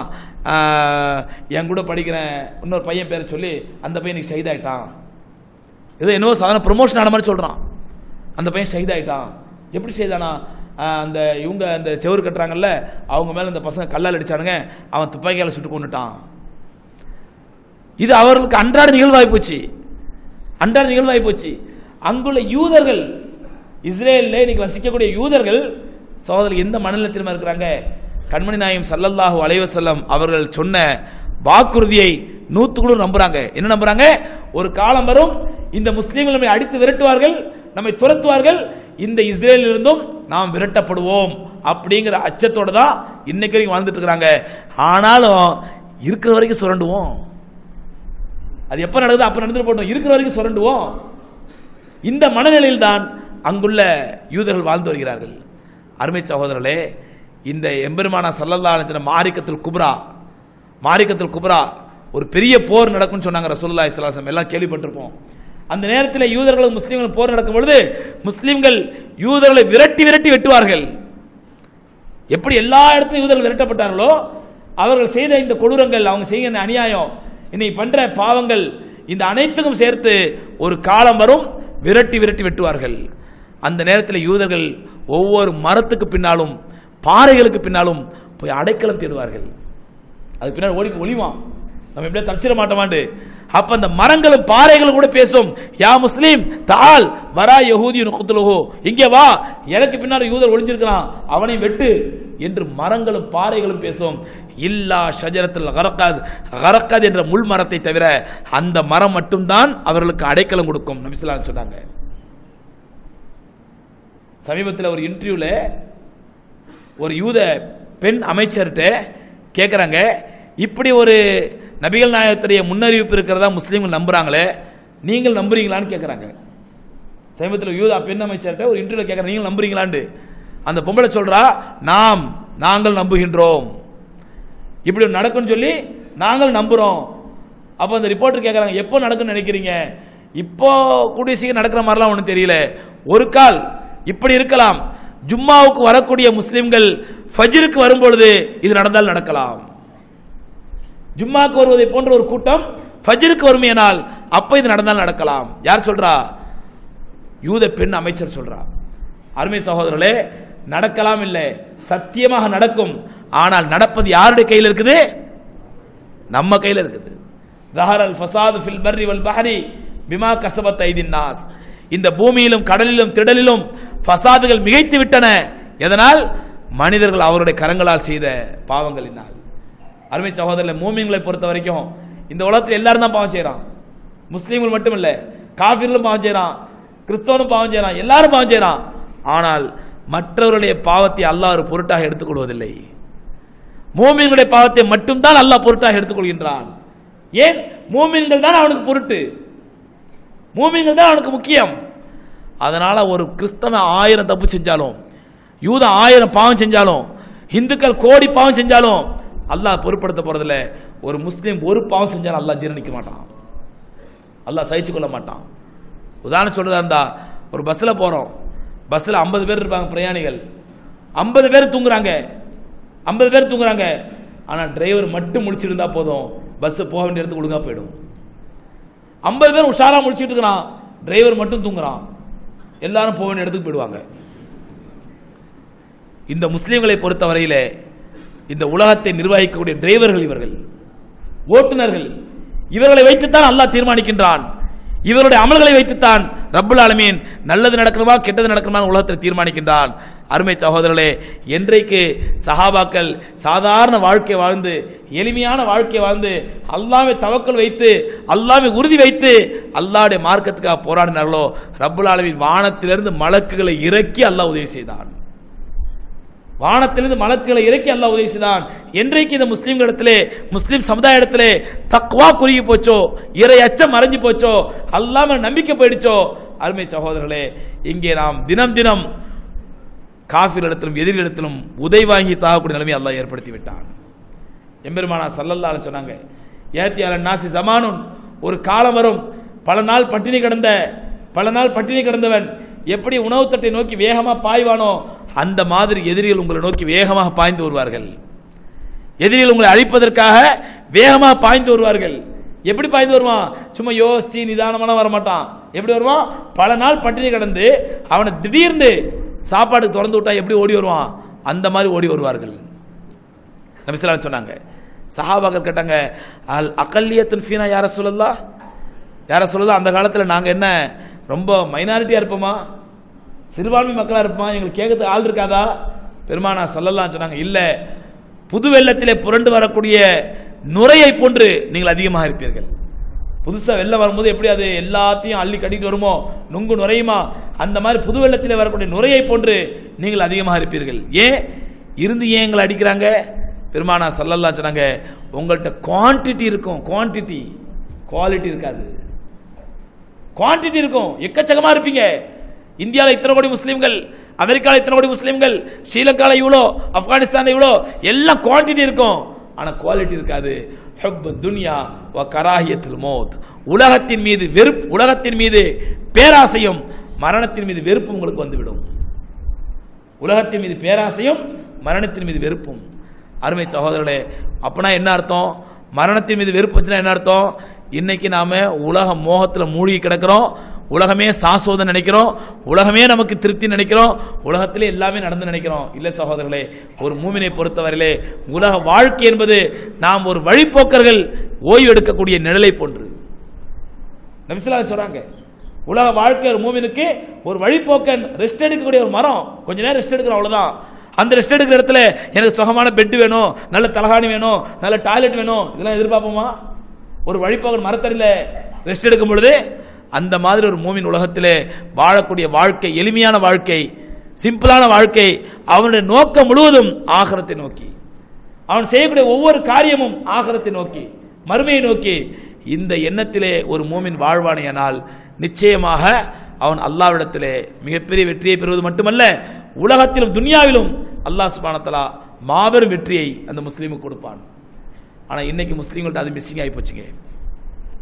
என் கூட படிக்கிறேன் இன்னொரு பையன் பேரை சொல்லி அந்த பையன் இன்னைக்கு ஷஹீதாயிட்டான் ஏதோ என்னவோ சாதாரண ப்ரொமோஷன் ஆன மாதிரி சொல்கிறான் அந்த பையன் ஷஹீதாயிட்டான் எப்படி செய்தானா அந்த இவங்க அந்த செவுரு கட்டுறாங்கல்ல அவங்க மேல இந்த பசங்க கல்லால் அடிச்சானுங்க அவன் துப்பாக்கியால சுட்டு கொண்டுட்டான் இது அவர்களுக்கு அன்றாட நிகழ்வாய் போச்சு அன்றாட நிகழ்வாய் போச்சு அங்குள்ள யூதர்கள் இஸ்ரேலில் இன்னைக்கு வசிக்கக்கூடிய யூதர்கள் சகோதரர் எந்த மனநிலத்திலுமா இருக்கிறாங்க கண்மணி நாயம் சல்லல்லாஹு அலைவசல்லம் அவர்கள் சொன்ன வாக்குறுதியை நூத்துக்குழு நம்புறாங்க என்ன நம்புறாங்க ஒரு காலம் வரும் இந்த முஸ்லீம்கள் நம்மை அடித்து விரட்டுவார்கள் நம்மை துரத்துவார்கள் இந்த இஸ்ரேலில் இருந்தும் நாம் விரட்டப்படுவோம் அப்படிங்கிற அச்சத்தோட தான் இன்னைக்கு வரைக்கும் வாழ்ந்துட்டு இருக்கிறாங்க ஆனாலும் இருக்கிற வரைக்கும் சுரண்டுவோம் அது எப்ப நடக்குது அப்ப நடந்துட்டு போட்டோம் இருக்கிற வரைக்கும் சுரண்டுவோம் இந்த மனநிலையில் தான் அங்குள்ள யூதர்கள் வாழ்ந்து வருகிறார்கள் அருமை சகோதரர்களே இந்த எம்பெருமானா சல்லல்லா அலிஸ்லாம் மாரிக்கத்தில் குப்ரா மாரிக்கத்தில் குப்ரா ஒரு பெரிய போர் நடக்கும்னு சொன்னாங்க ரசூலுல்லாஹி ஸல்லல்லாஹு அலைஹி வஸல்லம் எல்லாம் கேள்விப்பட்டிருப்போம் அந்த நேரத்தில் யூதர்களும் முஸ்லீம்களும் போர் நடக்கும் பொழுது முஸ்லீம்கள் யூதர்களை விரட்டி விரட்டி வெட்டுவார்கள் எப்படி எல்லா இடத்துலையும் யூதர்கள் விரட்டப்பட்டார்களோ அவர்கள் செய்த இந்த கொடூரங்கள் அவங்க செய்ய இந்த அநியாயம் இன்னைக்கு பண்ற பாவங்கள் இந்த அனைத்துக்கும் சேர்த்து ஒரு காலம் வரும் விரட்டி விரட்டி வெட்டுவார்கள் அந்த நேரத்தில் யூதர்கள் ஒவ்வொரு மரத்துக்கு பின்னாலும் பாறைகளுக்கு பின்னாலும் போய் அடைக்கலம் தேடுவார்கள் அது பின்னாடி ஓடி ஒளிவான் நம்ம எப்படியா தப்பிச்சிட மாட்டோமாண்டு அப்ப அந்த மரங்களும் பாறைகளும் கூட பேசும் யா முஸ்லீம் தால் வரா யஹூதி குத்துலுஹோ இங்கே வா எனக்கு பின்னாடி யூதர் ஒளிஞ்சிருக்கிறான் அவனை வெட்டு என்று மரங்களும் பாறைகளும் பேசும் இல்லா ஷஜரத்தில் கரக்காத் கரக்காத் என்ற முள் மரத்தை தவிர அந்த மரம் மட்டும்தான் அவர்களுக்கு அடைக்கலம் கொடுக்கும் நபிசுல்லாம் சொன்னாங்க சமீபத்தில் ஒரு இன்டர்வியூல ஒரு யூத பெண் அமைச்சர்கிட்ட கேட்குறாங்க இப்படி ஒரு நபிகள் நாயகத்துடைய முன்னறிவிப்பு இருக்கிறதா முஸ்லீம்கள் நம்புறாங்களே நீங்கள் நம்புறீங்களான்னு கேட்குறாங்க சமீபத்தில் யூதா பெண் அமைச்சர்கிட்ட ஒரு இன்டர்வியூல கேட்குற நீங்கள் நம்புறீங்களான்னு அந்த பொம்பளை சொல்றா நாம் நாங்கள் நம்புகின்றோம் இப்படி ஒண்ணு நடக்கும்னு சொல்லி நாங்கள் நம்புறோம் அப்போ அந்த ரிப்போர்ட்டர் கேட்குறாங்க எப்போ நடக்கும்னு நினைக்கிறீங்க இப்போ கூடிய சீக்கிரம் நடக்கிற மாதிரிலாம் ஒன்றும் தெரியல ஒரு கால் இப்படி இருக்கலாம் ஜும்மாவுக்கு வரக்கூடிய முஸ்லிம்கள் ஃபஜ்ருக்கு வரும்பொழுது இது நடந்தால் நடக்கலாம் ஜும்மாக்கு வருவதை போன்ற ஒரு கூட்டம் ஃபஜ்ருக்கு வருமையானால் அப்ப இது நடந்தால் நடக்கலாம் யார் சொல்றா யூத பெண் அமைச்சர் சொல்றா அருமை சகோதரர்களே நடக்கலாம் இல்லை சத்தியமாக நடக்கும் ஆனால் நடப்பது யாருடைய கையில் இருக்குது நம்ம கையில் இருக்குது தஹரல் ஃபசாது ஃபில் பர்ரி வல் பஹரி பிமா கசபத் ஐதின் நாஸ் இந்த பூமியிலும் கடலிலும் திடலிலும் ஃபசாதுகள் மிகைத்து விட்டன எதனால் மனிதர்கள் அவருடைய கரங்களால் செய்த பாவங்களினால் அருமை சகோதரர்களே மூமிங்களை பொறுத்த வரைக்கும் இந்த உலகத்தில் எல்லாரும் தான் பாவம் செய்றான் முஸ்லீம்கள் மட்டும் இல்ல காஃபிர்களும் பாவம் செய்றான் கிறிஸ்தவனும் பாவம் செய்றான் எல்லாரும் பாவம் செய்றான் ஆனால் மற்றவருடைய பாவத்தை அல்லாஹ் ஒரு பொருட்டாக எடுத்துக்கொள்வதில்லை மூமின்களுடைய பாவத்தை மட்டும்தான் அல்லாஹ் பொருட்டாக எடுத்துக்கொள்கின்றான் ஏன் மூமின்கள் தான் அவனுக்கு பொருட்டு மூமின்கள் தான் அவனுக்கு முக்கியம் அதனால ஒரு கிறிஸ்தவன் ஆயிரம் தப்பு செஞ்சாலும் யூத ஆயிரம் பாவம் செஞ்சாலும் இந்துக்கள் கோடி பாவம் செஞ்சாலும் அல்லாஹ் பொருட்படுத்த போறதில்ல ஒரு முஸ்லீம் ஒரு பாவம் செஞ்சாலும் அல்லாஹ் ஜீரணிக்க மாட்டான் அல்லாஹ் சகிச்சு கொள்ள மாட்டான் உதாரணம் சொல்றதா இருந்தா ஒரு பஸ்ல போறோம் பஸ்ல 50 பேர் இருப்பாங்க பிரயாணிகள் 50 பேர் தூங்குறாங்க 50 பேர் தூங்குறாங்க ஆனா டிரைவர் மட்டும் முழிச்சிருந்தா போதும் பஸ் போக வேண்டிய இடத்துக்கு ஒழுங்கா போயிடும் 50 பேர் உஷாரா முழிச்சிட்டு இருக்கிறான் டிரைவர் மட்டும் தூங்குறான் எல்லாரும் போக வேண்டிய இடத்துக்கு போயிடுவாங்க இந்த முஸ்லிம்களை பொறுத்தவரையிலே இந்த உலகத்தை நிர்வகிக்கக்கூடிய டிரைவர்கள் இவர்கள் ஓட்டுநர்கள் இவர்களை வைத்துத்தான் அல்லாஹ் தீர்மானிக்கின்றான் இவருடைய அமல்களை வைத்துத்தான் ரப்புல் ஆலமீன் நல்லது நடக்கணுமா கெட்டது நடக்கணுமா உலகத்தில் தீர்மானிக்கின்றான் அருமை சகோதரர்களே என்றைக்கு சஹாபாக்கள் சாதாரண வாழ்க்கை வாழ்ந்து எளிமையான வாழ்க்கை வாழ்ந்து அல்லாமை தவக்கல் வைத்து அல்லாமை உறுதி வைத்து அல்லாஹ்வுடைய மார்க்கத்துக்காக போராடினார்களோ ரப்புல் ஆலமீன் வானத்திலிருந்து மலக்குகளை இறக்கி அல்லாஹ் உதவி செய்தான் வானத்திலிருந்து மலக்குகளை இறக்கி அல்லாஹ் உதவி செய்தான் என்றைக்கு இந்த முஸ்லிம்களிடத்திலே முஸ்லிம் சமுதாயத்திலே தக்வா குறுகி போச்சோ இறை அச்சம் மறைஞ்சு போச்சோ அல்லாம நம்பிக்கை போயிடுச்சோ அருமை சகோதரர்களே இங்கே நாம் தினம் தினம் காஃபிரிடத்திலும் எதிரிடத்திலும் உதவி வாங்கி சாகக்கூடிய நிலைமை அல்லாஹ் ஏற்படுத்தி விட்டான் எம்பெருமானா சல்லல்லாஹு அலைஹி சொன்னாங்க ஏத்தியால நாசி ஜமானுன் ஒரு காலம் வரும் பல நாள் பட்டினி கிடந்த பல நாள் பட்டினி கிடந்தவன் எப்படி உணவு தட்டை நோக்கி வேகமா பாய்வானோ அந்த மாதிரி எதிரிகள் உங்களை நோக்கி வேகமாக பாய்ந்து வருவார்கள் எதிரிகள் உங்களை அழிப்பதற்காக வேகமாக பாய்ந்து வருவார்கள் எப்படி பாய்ந்து வருவான் சும்மா யோசிச்சு நிதானமான வர மாட்டான் எப்படி வருவான் பல நாள் பட்டினி கிடந்து அவனை திடீர்னு சாப்பாடு திறந்து விட்டா எப்படி ஓடி வருவான் அந்த மாதிரி ஓடி வருவார்கள் நபிசலாம் சொன்னாங்க சஹாபாக்கள் கேட்டாங்க அல் அகல்லியத்தின் ஃபீனா யார சொல்லலா யார சொல்லலாம் அந்த காலத்தில் நாங்கள் என்ன ரொம்ப மைனாரிட்டியா இருப்போமா சிறுபான்மை மக்களா இருப்போமா எங்களுக்கு கேட்கறதுக்கு ஆள் இருக்காதா பெருமானா சொல்லலாம் சொன்னாங்க இல்ல புது வெள்ளத்திலே புரண்டு வரக்கூடிய நுரையை போன்று நீங்கள் அதிகமாக இருப்பீர்கள் புதுசா வெள்ளம் வரும்போது எப்படி அது எல்லாத்தையும் அள்ளி கட்டிட்டு வருமோ நுங்கு நுரையுமா அந்த மாதிரி புது வெள்ளத்திலே வரக்கூடிய நுரையை போன்று நீங்கள் அதிகமாக இருப்பீர்கள் ஏன் இருந்து ஏன் எங்களை அடிக்கிறாங்க பெருமானா சல்லல்லா சொன்னாங்க உங்கள்கிட்ட குவான்டிட்டி இருக்கும் குவான்டிட்டி குவாலிட்டி இருக்காது குவான்டிட்டி இருக்கும் எக்கச்சக்கமா இருப்பீங்க இந்தியாவில் இத்தனை கோடி முஸ்லீம்கள் அமெரிக்காவில் இத்தனை கோடி முஸ்லீம்கள் ஸ்ரீலங்காவில் இவ்வளோ ஆப்கானிஸ்தானில் இவ்வளோ எல்லாம் குவான்டிட்டி இருக்கும் ஆனா குவாலிட்டி இருக்காது ஹப் துன்யா வ கராஹியத்தில் மோத் உலகத்தின் மீது வெறுப்பு உலகத்தின் மீது பேராசையும் மரணத்தின் மீது வெறுப்பும் உங்களுக்கு வந்துவிடும் உலகத்தின் மீது பேராசையும் மரணத்தின் மீது வெறுப்பும் அருமை சகோதரர்களே அப்பனா என்ன அர்த்தம் மரணத்தின் மீது வெறுப்பு வச்சுன்னா என்ன அர்த்தம் இன்னைக்கு நாம உலக மோகத்துல மூழ்கி கிடக்கிறோம் உலகமே சாஸ்வதம் நினைக்கிறோம் உலகமே நமக்கு திருப்தி நினைக்கிறோம் உலகத்திலே எல்லாமே நடந்து நினைக்கிறோம் இல்ல சகோதரர்களே ஒரு மூமினை பொறுத்தவரையிலே உலக வாழ்க்கை என்பது நாம் ஒரு வழிப்போக்கர்கள் ஓய்வு எடுக்கக்கூடிய நிழலை போன்று நபிசுல்லா சொல்றாங்க உலக வாழ்க்கை ஒரு மூமினுக்கு ஒரு வழிப்போக்கன் ரெஸ்ட் எடுக்கக்கூடிய ஒரு மரம் கொஞ்ச நேரம் ரெஸ்ட் எடுக்கிறோம் அவ்வளவுதான் அந்த ரெஸ்ட் எடுக்கிற இடத்துல எனக்கு சுகமான பெட் வேணும் நல்ல தலகாணி வேணும் நல்ல டாய்லெட் வேணும் இதெல்லாம் எதிர்பார்ப்போமா ஒரு வழிப்போக்கன் மரத்தடியில் ரெஸ்ட் எடுக்கும் பொழுது அந்த மாதிரி ஒரு மூமின் உலகத்திலே வாழக்கூடிய வாழ்க்கை எளிமையான வாழ்க்கை சிம்பிளான வாழ்க்கை அவனுடைய நோக்கம் முழுவதும் ஆகரத்தை நோக்கி அவன் செய்யக்கூடிய ஒவ்வொரு காரியமும் ஆகரத்தை நோக்கி மறுமையை நோக்கி இந்த எண்ணத்திலே ஒரு மூமின் வாழ்வானையானால் நிச்சயமாக அவன் அல்லாவிடத்திலே மிகப்பெரிய வெற்றியை பெறுவது மட்டுமல்ல உலகத்திலும் துனியாவிலும் அல்லாஹ் சுபானத்தலா மாபெரும் வெற்றியை அந்த முஸ்லீமுக்கு கொடுப்பான் ஆனா இன்னைக்கு முஸ்லீம்கள்ட்ட அது மிஸ்ஸிங் ஆகி போச்சுங்க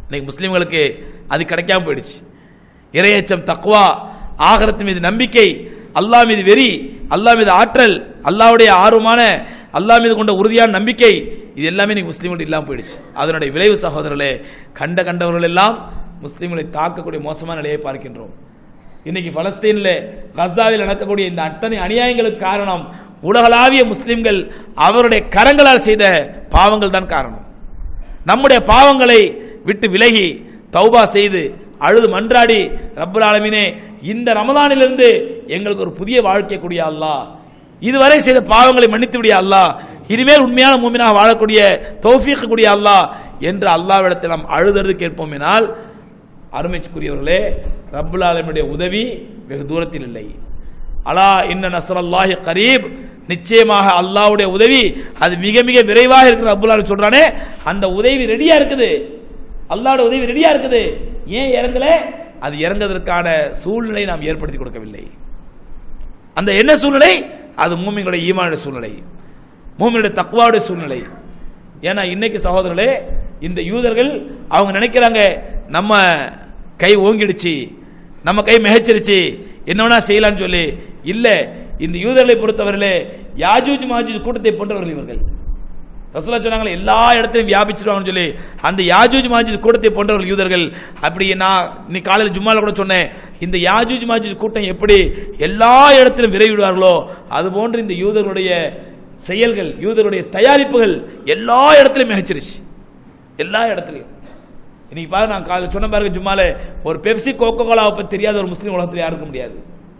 இன்னைக்கு முஸ்லீம்களுக்கு அது கிடைக்காம போயிடுச்சு இரையச்சம் தக்வா ஆகரத்து மீது நம்பிக்கை அல்லாஹ் மீது வெறி அல்லாஹ் மீது ஆற்றல் அல்லாஹ்வுடைய ஆர்வமான அல்லாஹ் மீது கொண்ட உறுதியான நம்பிக்கை இது எல்லாமே இன்னைக்கு முஸ்லீம்கள் இல்லாமல் போயிடுச்சு அதனுடைய விளைவு சகோதரர்களே கண்ட கண்டவர்கள் எல்லாம் முஸ்லீம்களை தாக்கக்கூடிய மோசமான நிலையை பார்க்கின்றோம் இன்னைக்கு பலஸ்தீனில் கசாவில் நடக்கக்கூடிய இந்த அத்தனை அநியாயங்களுக்கு காரணம் உலகளாவிய முஸ்லிம்கள் அவருடைய கரங்களால் செய்த பாவங்கள் தான் காரணம் நம்முடைய பாவங்களை விட்டு விலகி தௌபா செய்து அழுது மன்றாடி ரப்பல் ஆலமீனே இந்த ரமதானிலிருந்து எங்களுக்கு ஒரு புதிய வாழ்க்கை கூடிய அல்லாஹ் இதுவரை செய்த பாவங்களை மன்னித்து விடிய அல்லாஹ் இனிமேல் உண்மையான மூமினாக வாழக்கூடிய தௌஃபீக் கூடிய அல்லாஹ் என்று அல்லாவிடத்தில் நாம் அழுதறது கேட்போம் எனால் அருமைக்குரியவர்களே ரப்புல் ஆலமினுடைய உதவி வெகு தூரத்தில் இல்லை அலா இன்ன நஸ்ரல்லாஹி கரீப் நிச்சயமாக அல்லாஹ்வுடைய உதவி அது மிக மிக விரைவாக இருக்கிற ரப்புல் ஆலமீன் சொல்றானே அந்த உதவி ரெடியா இருக்குது அல்லாஹ்வுடைய உதவி ரெடியா இருக்குது ஏன் இறங்கல அது இறங்குவதற்கான சூழ்நிலை நாம் ஏற்படுத்தி கொடுக்கவில்லை அந்த என்ன சூழ்நிலை அது மூமிங்களுடைய ஈமானுடைய சூழ்நிலை மூமினுடைய தக்குவாவுடைய சூழ்நிலை ஏன்னா இன்னைக்கு சகோதரர்களே இந்த யூதர்கள் அவங்க நினைக்கிறாங்க நம்ம கை ஓங்கிடுச்சு நம்ம கை மிகச்சிருச்சு என்ன வேணா செய்யலாம்னு சொல்லி இல்ல இந்த யூதர்களை பொறுத்தவரையிலே யாஜூஜ் மாஜூஜ் கூட்டத்தை போன்றவர்கள் இவர்கள் ரசூலா சொன்னாங்களே எல்லா இடத்திலும் வியாபிச்சிருவாங்கன்னு சொல்லி அந்த யாஜூஜ் மாஜூஜ் கூட்டத்தை போன்றவர்கள் யூதர்கள் அப்படி நான் இன்னைக்கு காலையில் ஜும்மால கூட சொன்னேன் இந்த யாஜூஜ் மாஜூஜ் கூட்டம் எப்படி எல்லா இடத்திலும் விரைவிடுவார்களோ அது போன்று இந்த யூதர்களுடைய செயல்கள் யூதருடைய தயாரிப்புகள் எல்லா இடத்திலும் மிகச்சிருச்சு எல்லா இடத்துலையும் இன்னைக்கு பாருங்க நான் காலையில் சொன்ன பாருங்க ஜும்மால ஒரு பெப்சி கோகோ கோலாவை பத்தி தெரியாத ஒரு முஸ்லீம் உலகத்தில் யாருக்க முடியாது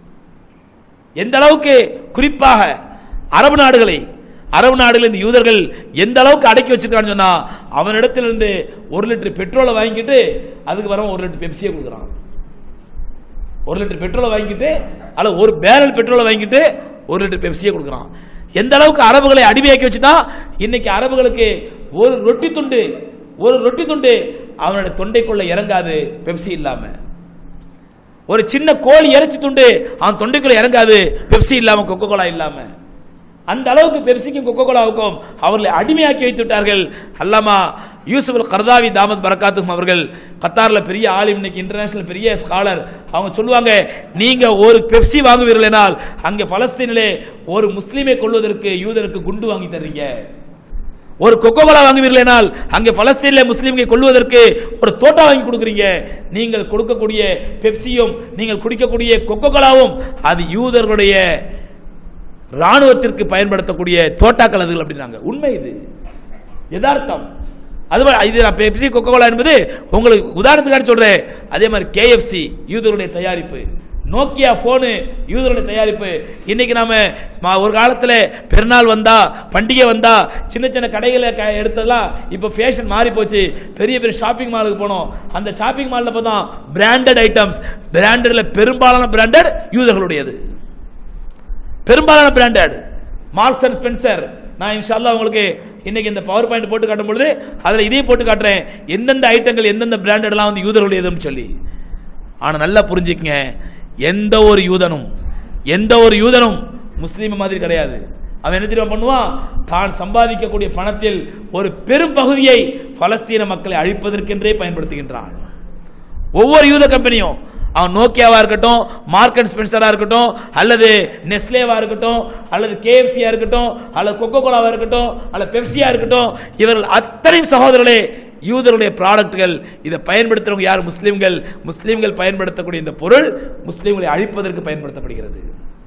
எந்த அளவுக்கு குறிப்பாக அரபு நாடுகளை அரபு நாடுகள் இந்த யூதர்கள் எந்த அளவுக்கு அடக்கி வச்சிருக்கான்னு சொன்னா அவனிடத்திலிருந்து ஒரு லிட்டர் பெட்ரோலை வாங்கிட்டு அதுக்கு வர ஒரு லிட்டர் பெப்சியை கொடுக்குறான் ஒரு லிட்டர் பெட்ரோலை வாங்கிட்டு அல்ல ஒரு பேரல் பெட்ரோலை வாங்கிட்டு ஒரு லிட்டர் பெப்சியை கொடுக்குறான் எந்த அளவுக்கு அரபுகளை அடிமையாக்கி வச்சுட்டா இன்னைக்கு அரபுகளுக்கு ஒரு ரொட்டி துண்டு ஒரு ரொட்டி துண்டு அவனுடைய தொண்டைக்குள்ள இறங்காது பெப்சி இல்லாம ஒரு சின்ன கோழி இறைச்சி துண்டு அவன் தொண்டைக்குள்ள இறங்காது பெப்சி இல்லாம கொக்கோ கோலா இல்லாம அந்த அளவுக்கு பெப்சிக்கும் கொக்கோ கோலாவுக்கும் அவர்களை அடிமையாக்கி வைத்து விட்டார்கள் அல்லாமா யூசுப் அல் கர்தாவி தாமத் பரக்காத்தும் அவர்கள் கத்தார்ல பெரிய ஆலிம் இன்னைக்கு இன்டர்நேஷனல் பெரிய ஸ்காலர் அவங்க சொல்லுவாங்க நீங்க ஒரு பெப்சி வாங்குவீர்கள் என்றால் அங்கே பலஸ்தீனிலே ஒரு முஸ்லீமை கொள்வதற்கு யூதருக்கு குண்டு வாங்கி தர்றீங்க ஒரு கொக்கோ கோலா வாங்குவீர்கள் என்றால் அங்கே பலஸ்தீனில் முஸ்லீம்களை கொள்வதற்கு ஒரு தோட்டா வாங்கி கொடுக்குறீங்க நீங்கள் கொடுக்கக்கூடிய பெப்சியும் நீங்கள் குடிக்கக்கூடிய கொக்கோ கோலாவும் அது யூதர்களுடைய ராணுவத்திற்கு பயன்படுத்தக்கூடிய தோட்டாக்கள் அதுகள் அப்படின்னாங்க உண்மை இது யதார்த்தம் அது மாதிரி இது நான் பெப்சி கொக்கோ கோலா என்பது உங்களுக்கு உதாரணத்துக்காக சொல்றேன் அதே மாதிரி கேஎஃப்சி யூதருடைய தயாரிப்பு நோக்கியா போனு யூதருடைய தயாரிப்பு இன்னைக்கு நாம ம- ஒரு காலத்துல பெருநாள் வந்தா பண்டிகை வந்தா சின்ன சின்ன கடைகளை க- எடுத்ததெல்லாம் இப்ப ஃபேஷன் மாறி போச்சு பெரிய பெரிய ஷாப்பிங் மாலுக்கு போனோம் அந்த ஷாப்பிங் மால்ல பார்த்தா பிராண்டட் ஐட்டம்ஸ் பிராண்டட்ல பெரும்பாலான பிராண்டட் யூதர்களுடையது பெரும்பாலான பிராண்டட் மார்க்ஸ் அண்ட் ஸ்பென்சர் நான் இன்ஷால்லா உங்களுக்கு இன்னைக்கு இந்த பவர் பாயிண்ட் போட்டு காட்டும் பொழுது அதுல இதையும் போட்டு காட்டுறேன் எந்தெந்த ஐட்டங்கள் எந்தெந்த பிராண்டட்லாம் வந்து யூதர்களுடையதுன்னு சொல்லி ஆனா நல்லா புரிஞ்சுக்கங்க எந்த ஒரு யூதனும் எந்த ஒரு யூதனும் முஸ்லீம் மாதிரி கிடையாது அவன் என்ன தெரியுமா பண்ணுவான் தான் சம்பாதிக்கக்கூடிய பணத்தில் ஒரு பெரும் பகுதியை பலஸ்தீன மக்களை அழிப்பதற்கென்றே பயன்படுத்துகின்றான் ஒவ்வொரு யூத கம்பெனியும் அவன் நோக்கியாவா இருக்கட்டும் மார்க்கெட் ஸ்பென்சரா இருக்கட்டும் அல்லது நெஸ்லேவா இருக்கட்டும் அல்லது கேஎஃப்சியா இருக்கட்டும் அல்லது கொக்கோ கோலாவா இருக்கட்டும் அல்லது பெப்சியா இருக்கட்டும் இவர்கள் அத்தனையும் சகோதரர்களே யூதருடைய ப்ராடக்ட்கள் இதை பயன்படுத்துறவங்க யார் முஸ்லிம்கள் முஸ்லிம்கள் பயன்படுத்தக்கூடிய இந்த பொருள் முஸ்லிம்களை அழிப்பதற்கு பயன்படுத்தப்படுகிறது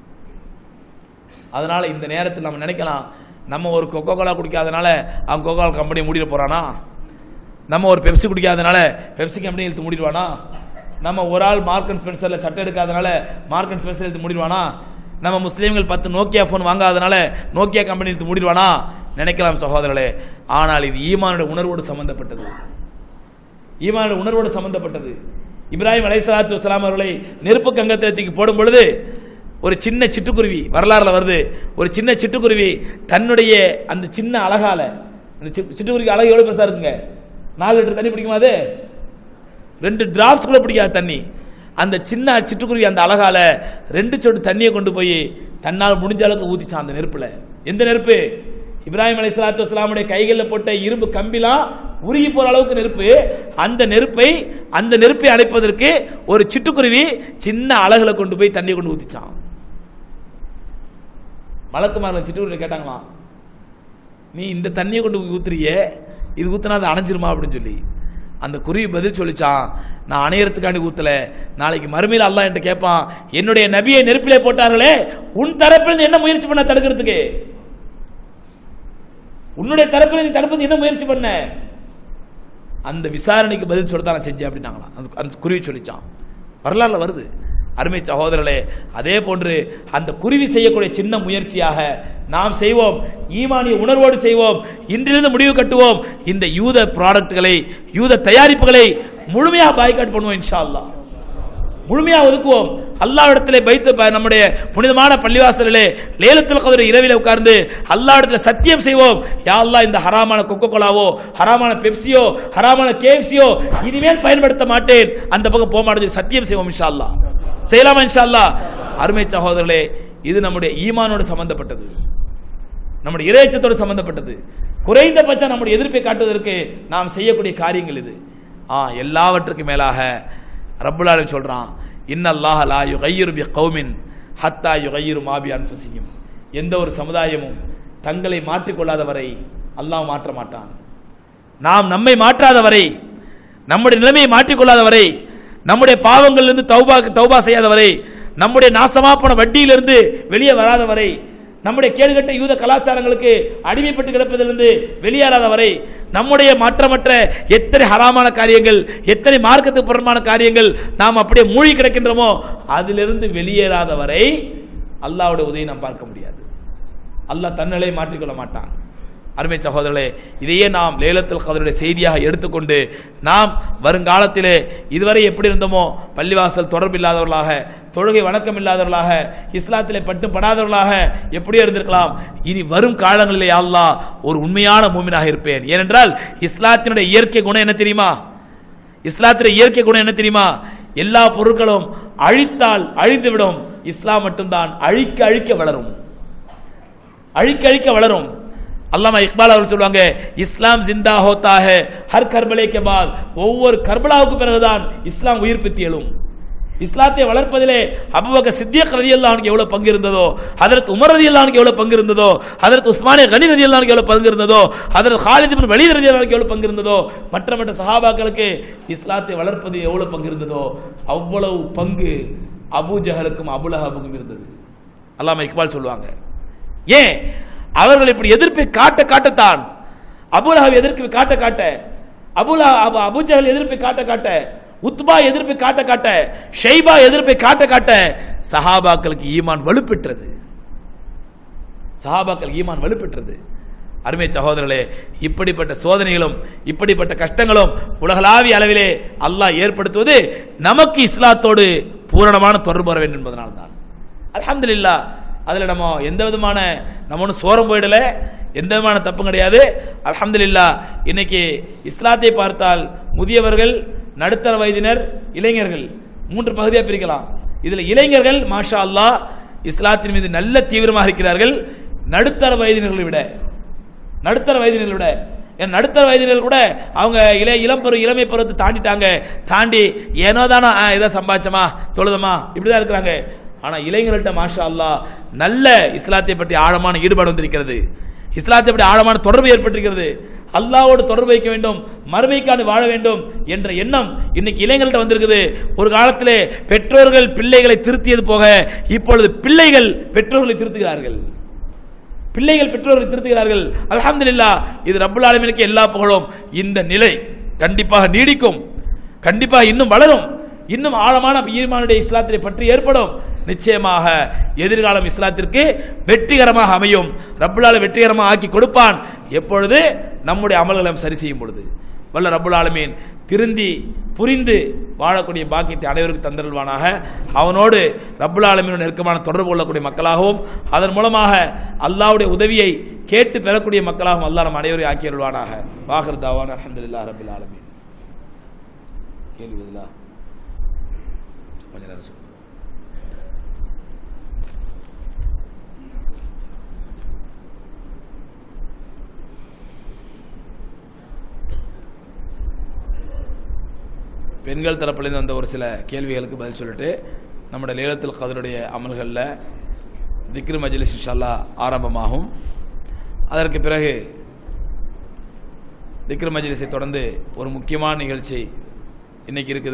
அதனால இந்த நேரத்தில் நம்ம நினைக்கலாம் நம்ம ஒரு கொக்கோ கோலா குடிக்காதனால அவன் கொக்கோ கோலா கம்பெனி மூடிட போறானா நம்ம ஒரு பெப்சி குடிக்காதனால பெப்சி கம்பெனி இழுத்து மூடிடுவானா நம்ம ஒரு ஆள் மார்க் அண்ட் ஸ்பென்சர்ல சட்டை எடுக்காதனால மார்க் அண்ட் ஸ்பென்சர் இழுத்து மூடிடுவானா நம்ம முஸ்லீம்கள் பத்து நோக்கியா போன் வாங்காதனால நோக்கியா கம்பெனி இழுத்து மூடிடுவானா நினைக்கலாம் சகோதரர்களே ஆனால் இது ஈமானுடைய உணர்வோடு சம்பந்தப்பட்டது ஈமானுடைய உணர்வோடு சம்பந்தப்பட்டது இப்ராஹிம் அலைஹிஸ்ஸலாத்து வஸலாம் அவர்களை நெருப்பு கங்கத்தில் தூக்கி போடும் பொழுது ஒரு சின்ன சிட்டுக்குருவி வரலாறுல வருது ஒரு சின்ன சிட்டுக்குருவி தன்னுடைய அந்த சின்ன அழகால அந்த சி- சிட்டுக்குருவி அழகு எவ்வளவு பெருசா இருக்குங்க நாலு லிட்டர் தண்ணி பிடிக்குமா அது ரெண்டு டிராப்ஸ் கூட பிடிக்காது தண்ணி அந்த சின்ன சிட்டுக்குருவி அந்த அழகால ரெண்டு சொட்டு தண்ணியை கொண்டு போய் தன்னால் முடிஞ்ச அளவுக்கு ஊத்திச்சான் அந்த நெருப்புல எந்த நெருப்பு இப்ராஹிம் அலை சலாத்து வஸ்லாமுடைய கைகளில் போட்ட இரும்பு கம்பிலாம் உருகி போற அளவுக்கு நெருப்பு அந்த நெருப்பை அந்த நெருப்பை அணைப்பதற்கு ஒரு சிட்டுக்குருவி சின்ன அலகுல கொண்டு போய் தண்ணி கொண்டு ஊத்திச்சான் மலக்குமாரில் சிட்டுக்குருவி கேட்டாங்களாம் நீ இந்த தண்ணியை கொண்டு போய் ஊத்துறியே இது ஊத்துனா அது அணைஞ்சிருமா அப்படின்னு சொல்லி அந்த குருவி பதில் சொல்லிச்சான் நான் அணையறதுக்காண்டி ஊத்தல நாளைக்கு மறுமையில் அல்லாஹ் என்கிட்ட கேட்பான் என்னுடைய நபியை நெருப்பிலே போட்டார்களே உன் தரப்பிலிருந்து என்ன முயற்சி பண்ண தடுக்கிறதுக்கு உன்னுடைய தரப்பில் நீ தடுப்பது என்ன முயற்சி பண்ண அந்த விசாரணைக்கு பதில் சொல்ல நான் செஞ்சேன் அப்படின்னாங்களாம் அந்த அந்த குருவி சொல்லிச்சான் வரலாறுல வருது அருமை சகோதரர்களே அதே போன்று அந்த குருவி செய்யக்கூடிய சின்ன முயற்சியாக நாம் செய்வோம் ஈமானிய உணர்வோடு செய்வோம் இன்றிலிருந்து முடிவு கட்டுவோம் இந்த யூத ப்ராடக்ட்களை யூத தயாரிப்புகளை முழுமையாக பாய்காட் பண்ணுவோம் இன்ஷா அல்லாஹ் முழுமையா ஒதுக்குவோம் அல்லாவிடத்திலே வைத்து ப- நம்முடைய புனிதமான பள்ளிவாசலிலே லேலத்தில் கதிர இரவில உட்கார்ந்து அல்லாவிடத்துல சத்தியம் செய்வோம் யா அல்லாஹ் இந்த ஹராமான கொக்கோ கோலாவோ ஹராமான பெப்சியோ ஹராமான கேஎஃப்சியோ இனிமேல் பயன்படுத்த மாட்டேன் அந்த பக்கம் போக மாட்டேன் சொல்லி சத்தியம் செய்வோம் இன்ஷா அல்லாஹ் செய்யலாமா இன்ஷா அல்லாஹ் அருமை சகோதரர்களே இது நம்முடைய ஈமானோடு சம்பந்தப்பட்டது நம்முடைய இறைச்சத்தோடு சம்பந்தப்பட்டது குறைந்தபட்சம் நம்முடைய எதிர்ப்பை காட்டுவதற்கு நாம் செய்யக்கூடிய காரியங்கள் இது ஆ எல்லாவற்றுக்கும் மேலாக ரப்புல் ஆலமீன் சொல்றான் இன்னல்லாஹ லா யுகையிரு பி கௌமின் ஹத்தா யுகையிரு மாபி அன்ஃபுசிஹிம் எந்த ஒரு சமுதாயமும் தங்களை மாற்றிக்கொள்ளாத வரை அல்லாஹ் மாற்ற மாட்டான் நாம் நம்மை மாற்றாத வரை நம்முடைய நிலைமையை மாற்றிக்கொள்ளாத வரை நம்முடைய பாவங்களிலிருந்து தௌபா தௌபா செய்யாத வரை நம்முடைய நாசமா போன வட்டியிலிருந்து வெளியே வராத வரை நம்முடைய கேடுகட்ட யூத கலாச்சாரங்களுக்கு அடிமைப்பட்டு கிடப்பதிலிருந்து வெளியேறாத வரை நம்முடைய மற்றமற்ற எத்தனை ஹராமான காரியங்கள் எத்தனை மார்க்கத்துக்கு புறமான காரியங்கள் நாம் அப்படியே மூழ்கி கிடக்கின்றோமோ அதிலிருந்து வெளியேறாத வரை அல்லாஹ்வுடைய உதவி நாம் பார்க்க முடியாது அல்லாஹ் தன்னிலை மாற்றிக்கொள்ள மாட்டான் அருமை சகோதரர்களே இதையே நாம் லேலத்தில் கதருடைய செய்தியாக எடுத்துக்கொண்டு நாம் வருங்காலத்திலே இதுவரை எப்படி இருந்தோமோ பள்ளிவாசல் தொடர்பு இல்லாதவர்களாக தொழுகை வணக்கம் இல்லாதவர்களாக இஸ்லாத்திலே பட்டு படாதவர்களாக எப்படியோ இருந்திருக்கலாம் இனி வரும் காலங்களிலே யா அல்லாஹ் ஒரு உண்மையான மூமினாக இருப்பேன் ஏனென்றால் இஸ்லாத்தினுடைய இயற்கை குணம் என்ன தெரியுமா இஸ்லாத்தினுடைய இயற்கை குணம் என்ன தெரியுமா எல்லா பொருட்களும் அழித்தால் அழிந்துவிடும் இஸ்லாம் மட்டும்தான் அழிக்க அழிக்க வளரும் அழிக்க அழிக்க வளரும் அல்லாமா இக்பால் அவர்கள் சொல்லுவாங்க இஸ்லாம் ஜிந்தா ஹோத்தா ஹே ஹர் கர்பலே கே பாத் ஒவ்வொரு கர்பலாவுக்கு பிறகுதான் இஸ்லாம் உயிர்ப்பித்து எழும் இஸ்லாத்தை வளர்ப்பதிலே அபுபக்க சித்தியக் ரதி அல்லாஹனுக்கு எவ்வளவு பங்கு இருந்ததோ அதற்கு உமர் ரதி அல்லாஹனுக்கு எவ்வளவு பங்கு இருந்ததோ அதற்கு உஸ்மானிய கனி ரதி அல்லாஹனுக்கு எவ்வளவு பங்கு இருந்ததோ அதற்கு ஹாலித் பின் வலீத் ரதி அல்லாஹனுக்கு எவ்வளவு பங்கு இருந்ததோ மற்ற மற்ற சஹாபாக்களுக்கு இஸ்லாத்தை வளர்ப்பது எவ்வளவு பங்கு இருந்ததோ அவ்வளவு பங்கு அபூ ஜஹலுக்கும் அபுலஹபுக்கும் இருந்தது அல்லாமா இக்பால் சொல்லுவாங்க ஏன் அவர்கள் இப்படி எதிர்ப்பை காட்ட காட்டத்தான் அபுலஹப் எதிர்ப்பை காட்ட காட்ட அபுலா அபு அபுஜஹல் எதிர்ப்பை காட்ட காட்ட உத்பா எதிர்ப்பை காட்ட காட்ட ஷைபா எதிர்ப்பை காட்ட காட்ட சஹாபாக்களுக்கு ஈமான் வலுப்பெற்றது சஹாபாக்கள் ஈமான் வலுப்பெற்றது அருமை சகோதரர்களே இப்படிப்பட்ட சோதனைகளும் இப்படிப்பட்ட கஷ்டங்களும் உலகளாவிய அளவிலே அல்லாஹ் ஏற்படுத்துவது நமக்கு இஸ்லாத்தோடு பூரணமான தொடர்பு வர வேண்டும் என்பதனால்தான் அல்ஹம்துலில்லாஹ் அதுல நம்ம எந்த விதமான நம்ம ஒன்றும் சோரம் போயிடல எந்த விதமான தப்பும் கிடையாது அல்ஹம்துலில்லாஹ் இன்னைக்கு இஸ்லாத்தை பார்த்தால் முதியவர்கள் நடுத்தர வயதினர் இளைஞர்கள் மூன்று பகுதியாக பிரிக்கலாம் இதுல இளைஞர்கள் மாஷா அல்லாஹ் இஸ்லாத்தின் மீது நல்ல தீவிரமாக இருக்கிறார்கள் நடுத்தர வயதினர்களை விட நடுத்தர வயதினர்களை விட ஏன் நடுத்தர வயதினர் கூட அவங்க இளைய இளம் பருவ இளமை பருவத்தை தாண்டிட்டாங்க தாண்டி ஏனோ தானோ ஆ, ஏதோ சம்பாதிச்சமா தொழுதமா இப்படிதான் இருக்கிறாங்க ஆனா இளைஞர்கள்ட்ட மாஷா அல்லாஹ் நல்ல இஸ்லாத்தை பற்றி ஆழமான ஈடுபாடு வந்திருக்கிறது இஸ்லாத்தை பற்றி ஆழமான தொடர்பு ஏற்பட்டிருக்கிறது அல்லாஹ்வோடு தொடர்பு வைக்க வேண்டும் மறுமைக்காண்டு வாழ வேண்டும் என்ற எண்ணம் இன்னைக்கு இளைஞர்கள்ட்ட வந்திருக்குது ஒரு காலத்திலே பெற்றோர்கள் பிள்ளைகளை திருத்தியது போக இப்பொழுது பிள்ளைகள் பெற்றோர்களை திருத்துகிறார்கள் பிள்ளைகள் பெற்றோர்களை திருத்துகிறார்கள் அல்ஹம்துலில்லாஹ் இது ரப்புல் ஆலமீனுக்கு எல்லா புகழும் இந்த நிலை கண்டிப்பாக நீடிக்கும் கண்டிப்பாக இன்னும் வளரும் இன்னும் ஆழமான ஈமானுடைய இஸ்லாத்தினை பற்றி ஏற்படும் நிச்சயமாக எதிர்காலம் இஸ்லாத்திற்கு வெற்றிகரமாக அமையும் ரப்புலால வெற்றிகரமாக ஆக்கி கொடுப்பான் எப்பொழுது நம்முடைய அமல்களை நாம் சரி செய்யும் பொழுது வல்ல ரப்புல் ஆலமீன் திருந்தி புரிந்து வாழக்கூடிய பாக்கியத்தை அனைவருக்கும் தந்தருள்வானாக அவனோடு ரப்புல் ஆலமீனோட நெருக்கமான தொடர்பு கொள்ளக்கூடிய மக்களாகவும் அதன் மூலமாக அல்லாஹ்வுடைய உதவியை கேட்டு பெறக்கூடிய மக்களாகவும் அல்லாஹ் நம் அனைவரையும் ஆக்கி அருள்வானாக வாகர் தாவான் அல்ஹம்துலில்லாஹ் ரப்பில் ஆலமீன் கேள்வி பதிலா கொஞ்ச நேரம் சொல்லுங்க பெண்கள் தரப்புலேருந்து வந்த ஒரு சில கேள்விகளுக்கு பதில் சொல்லிட்டு நம்முடைய லேலத்தில் கதருடைய அமல்களில் திக்ரு மஜ்லிஸ் இன்ஷால்லா ஆரம்பமாகும் அதற்கு பிறகு திக்ரு மஜ்லிஸை தொடர்ந்து ஒரு முக்கியமான நிகழ்ச்சி இன்னைக்கு இருக்குது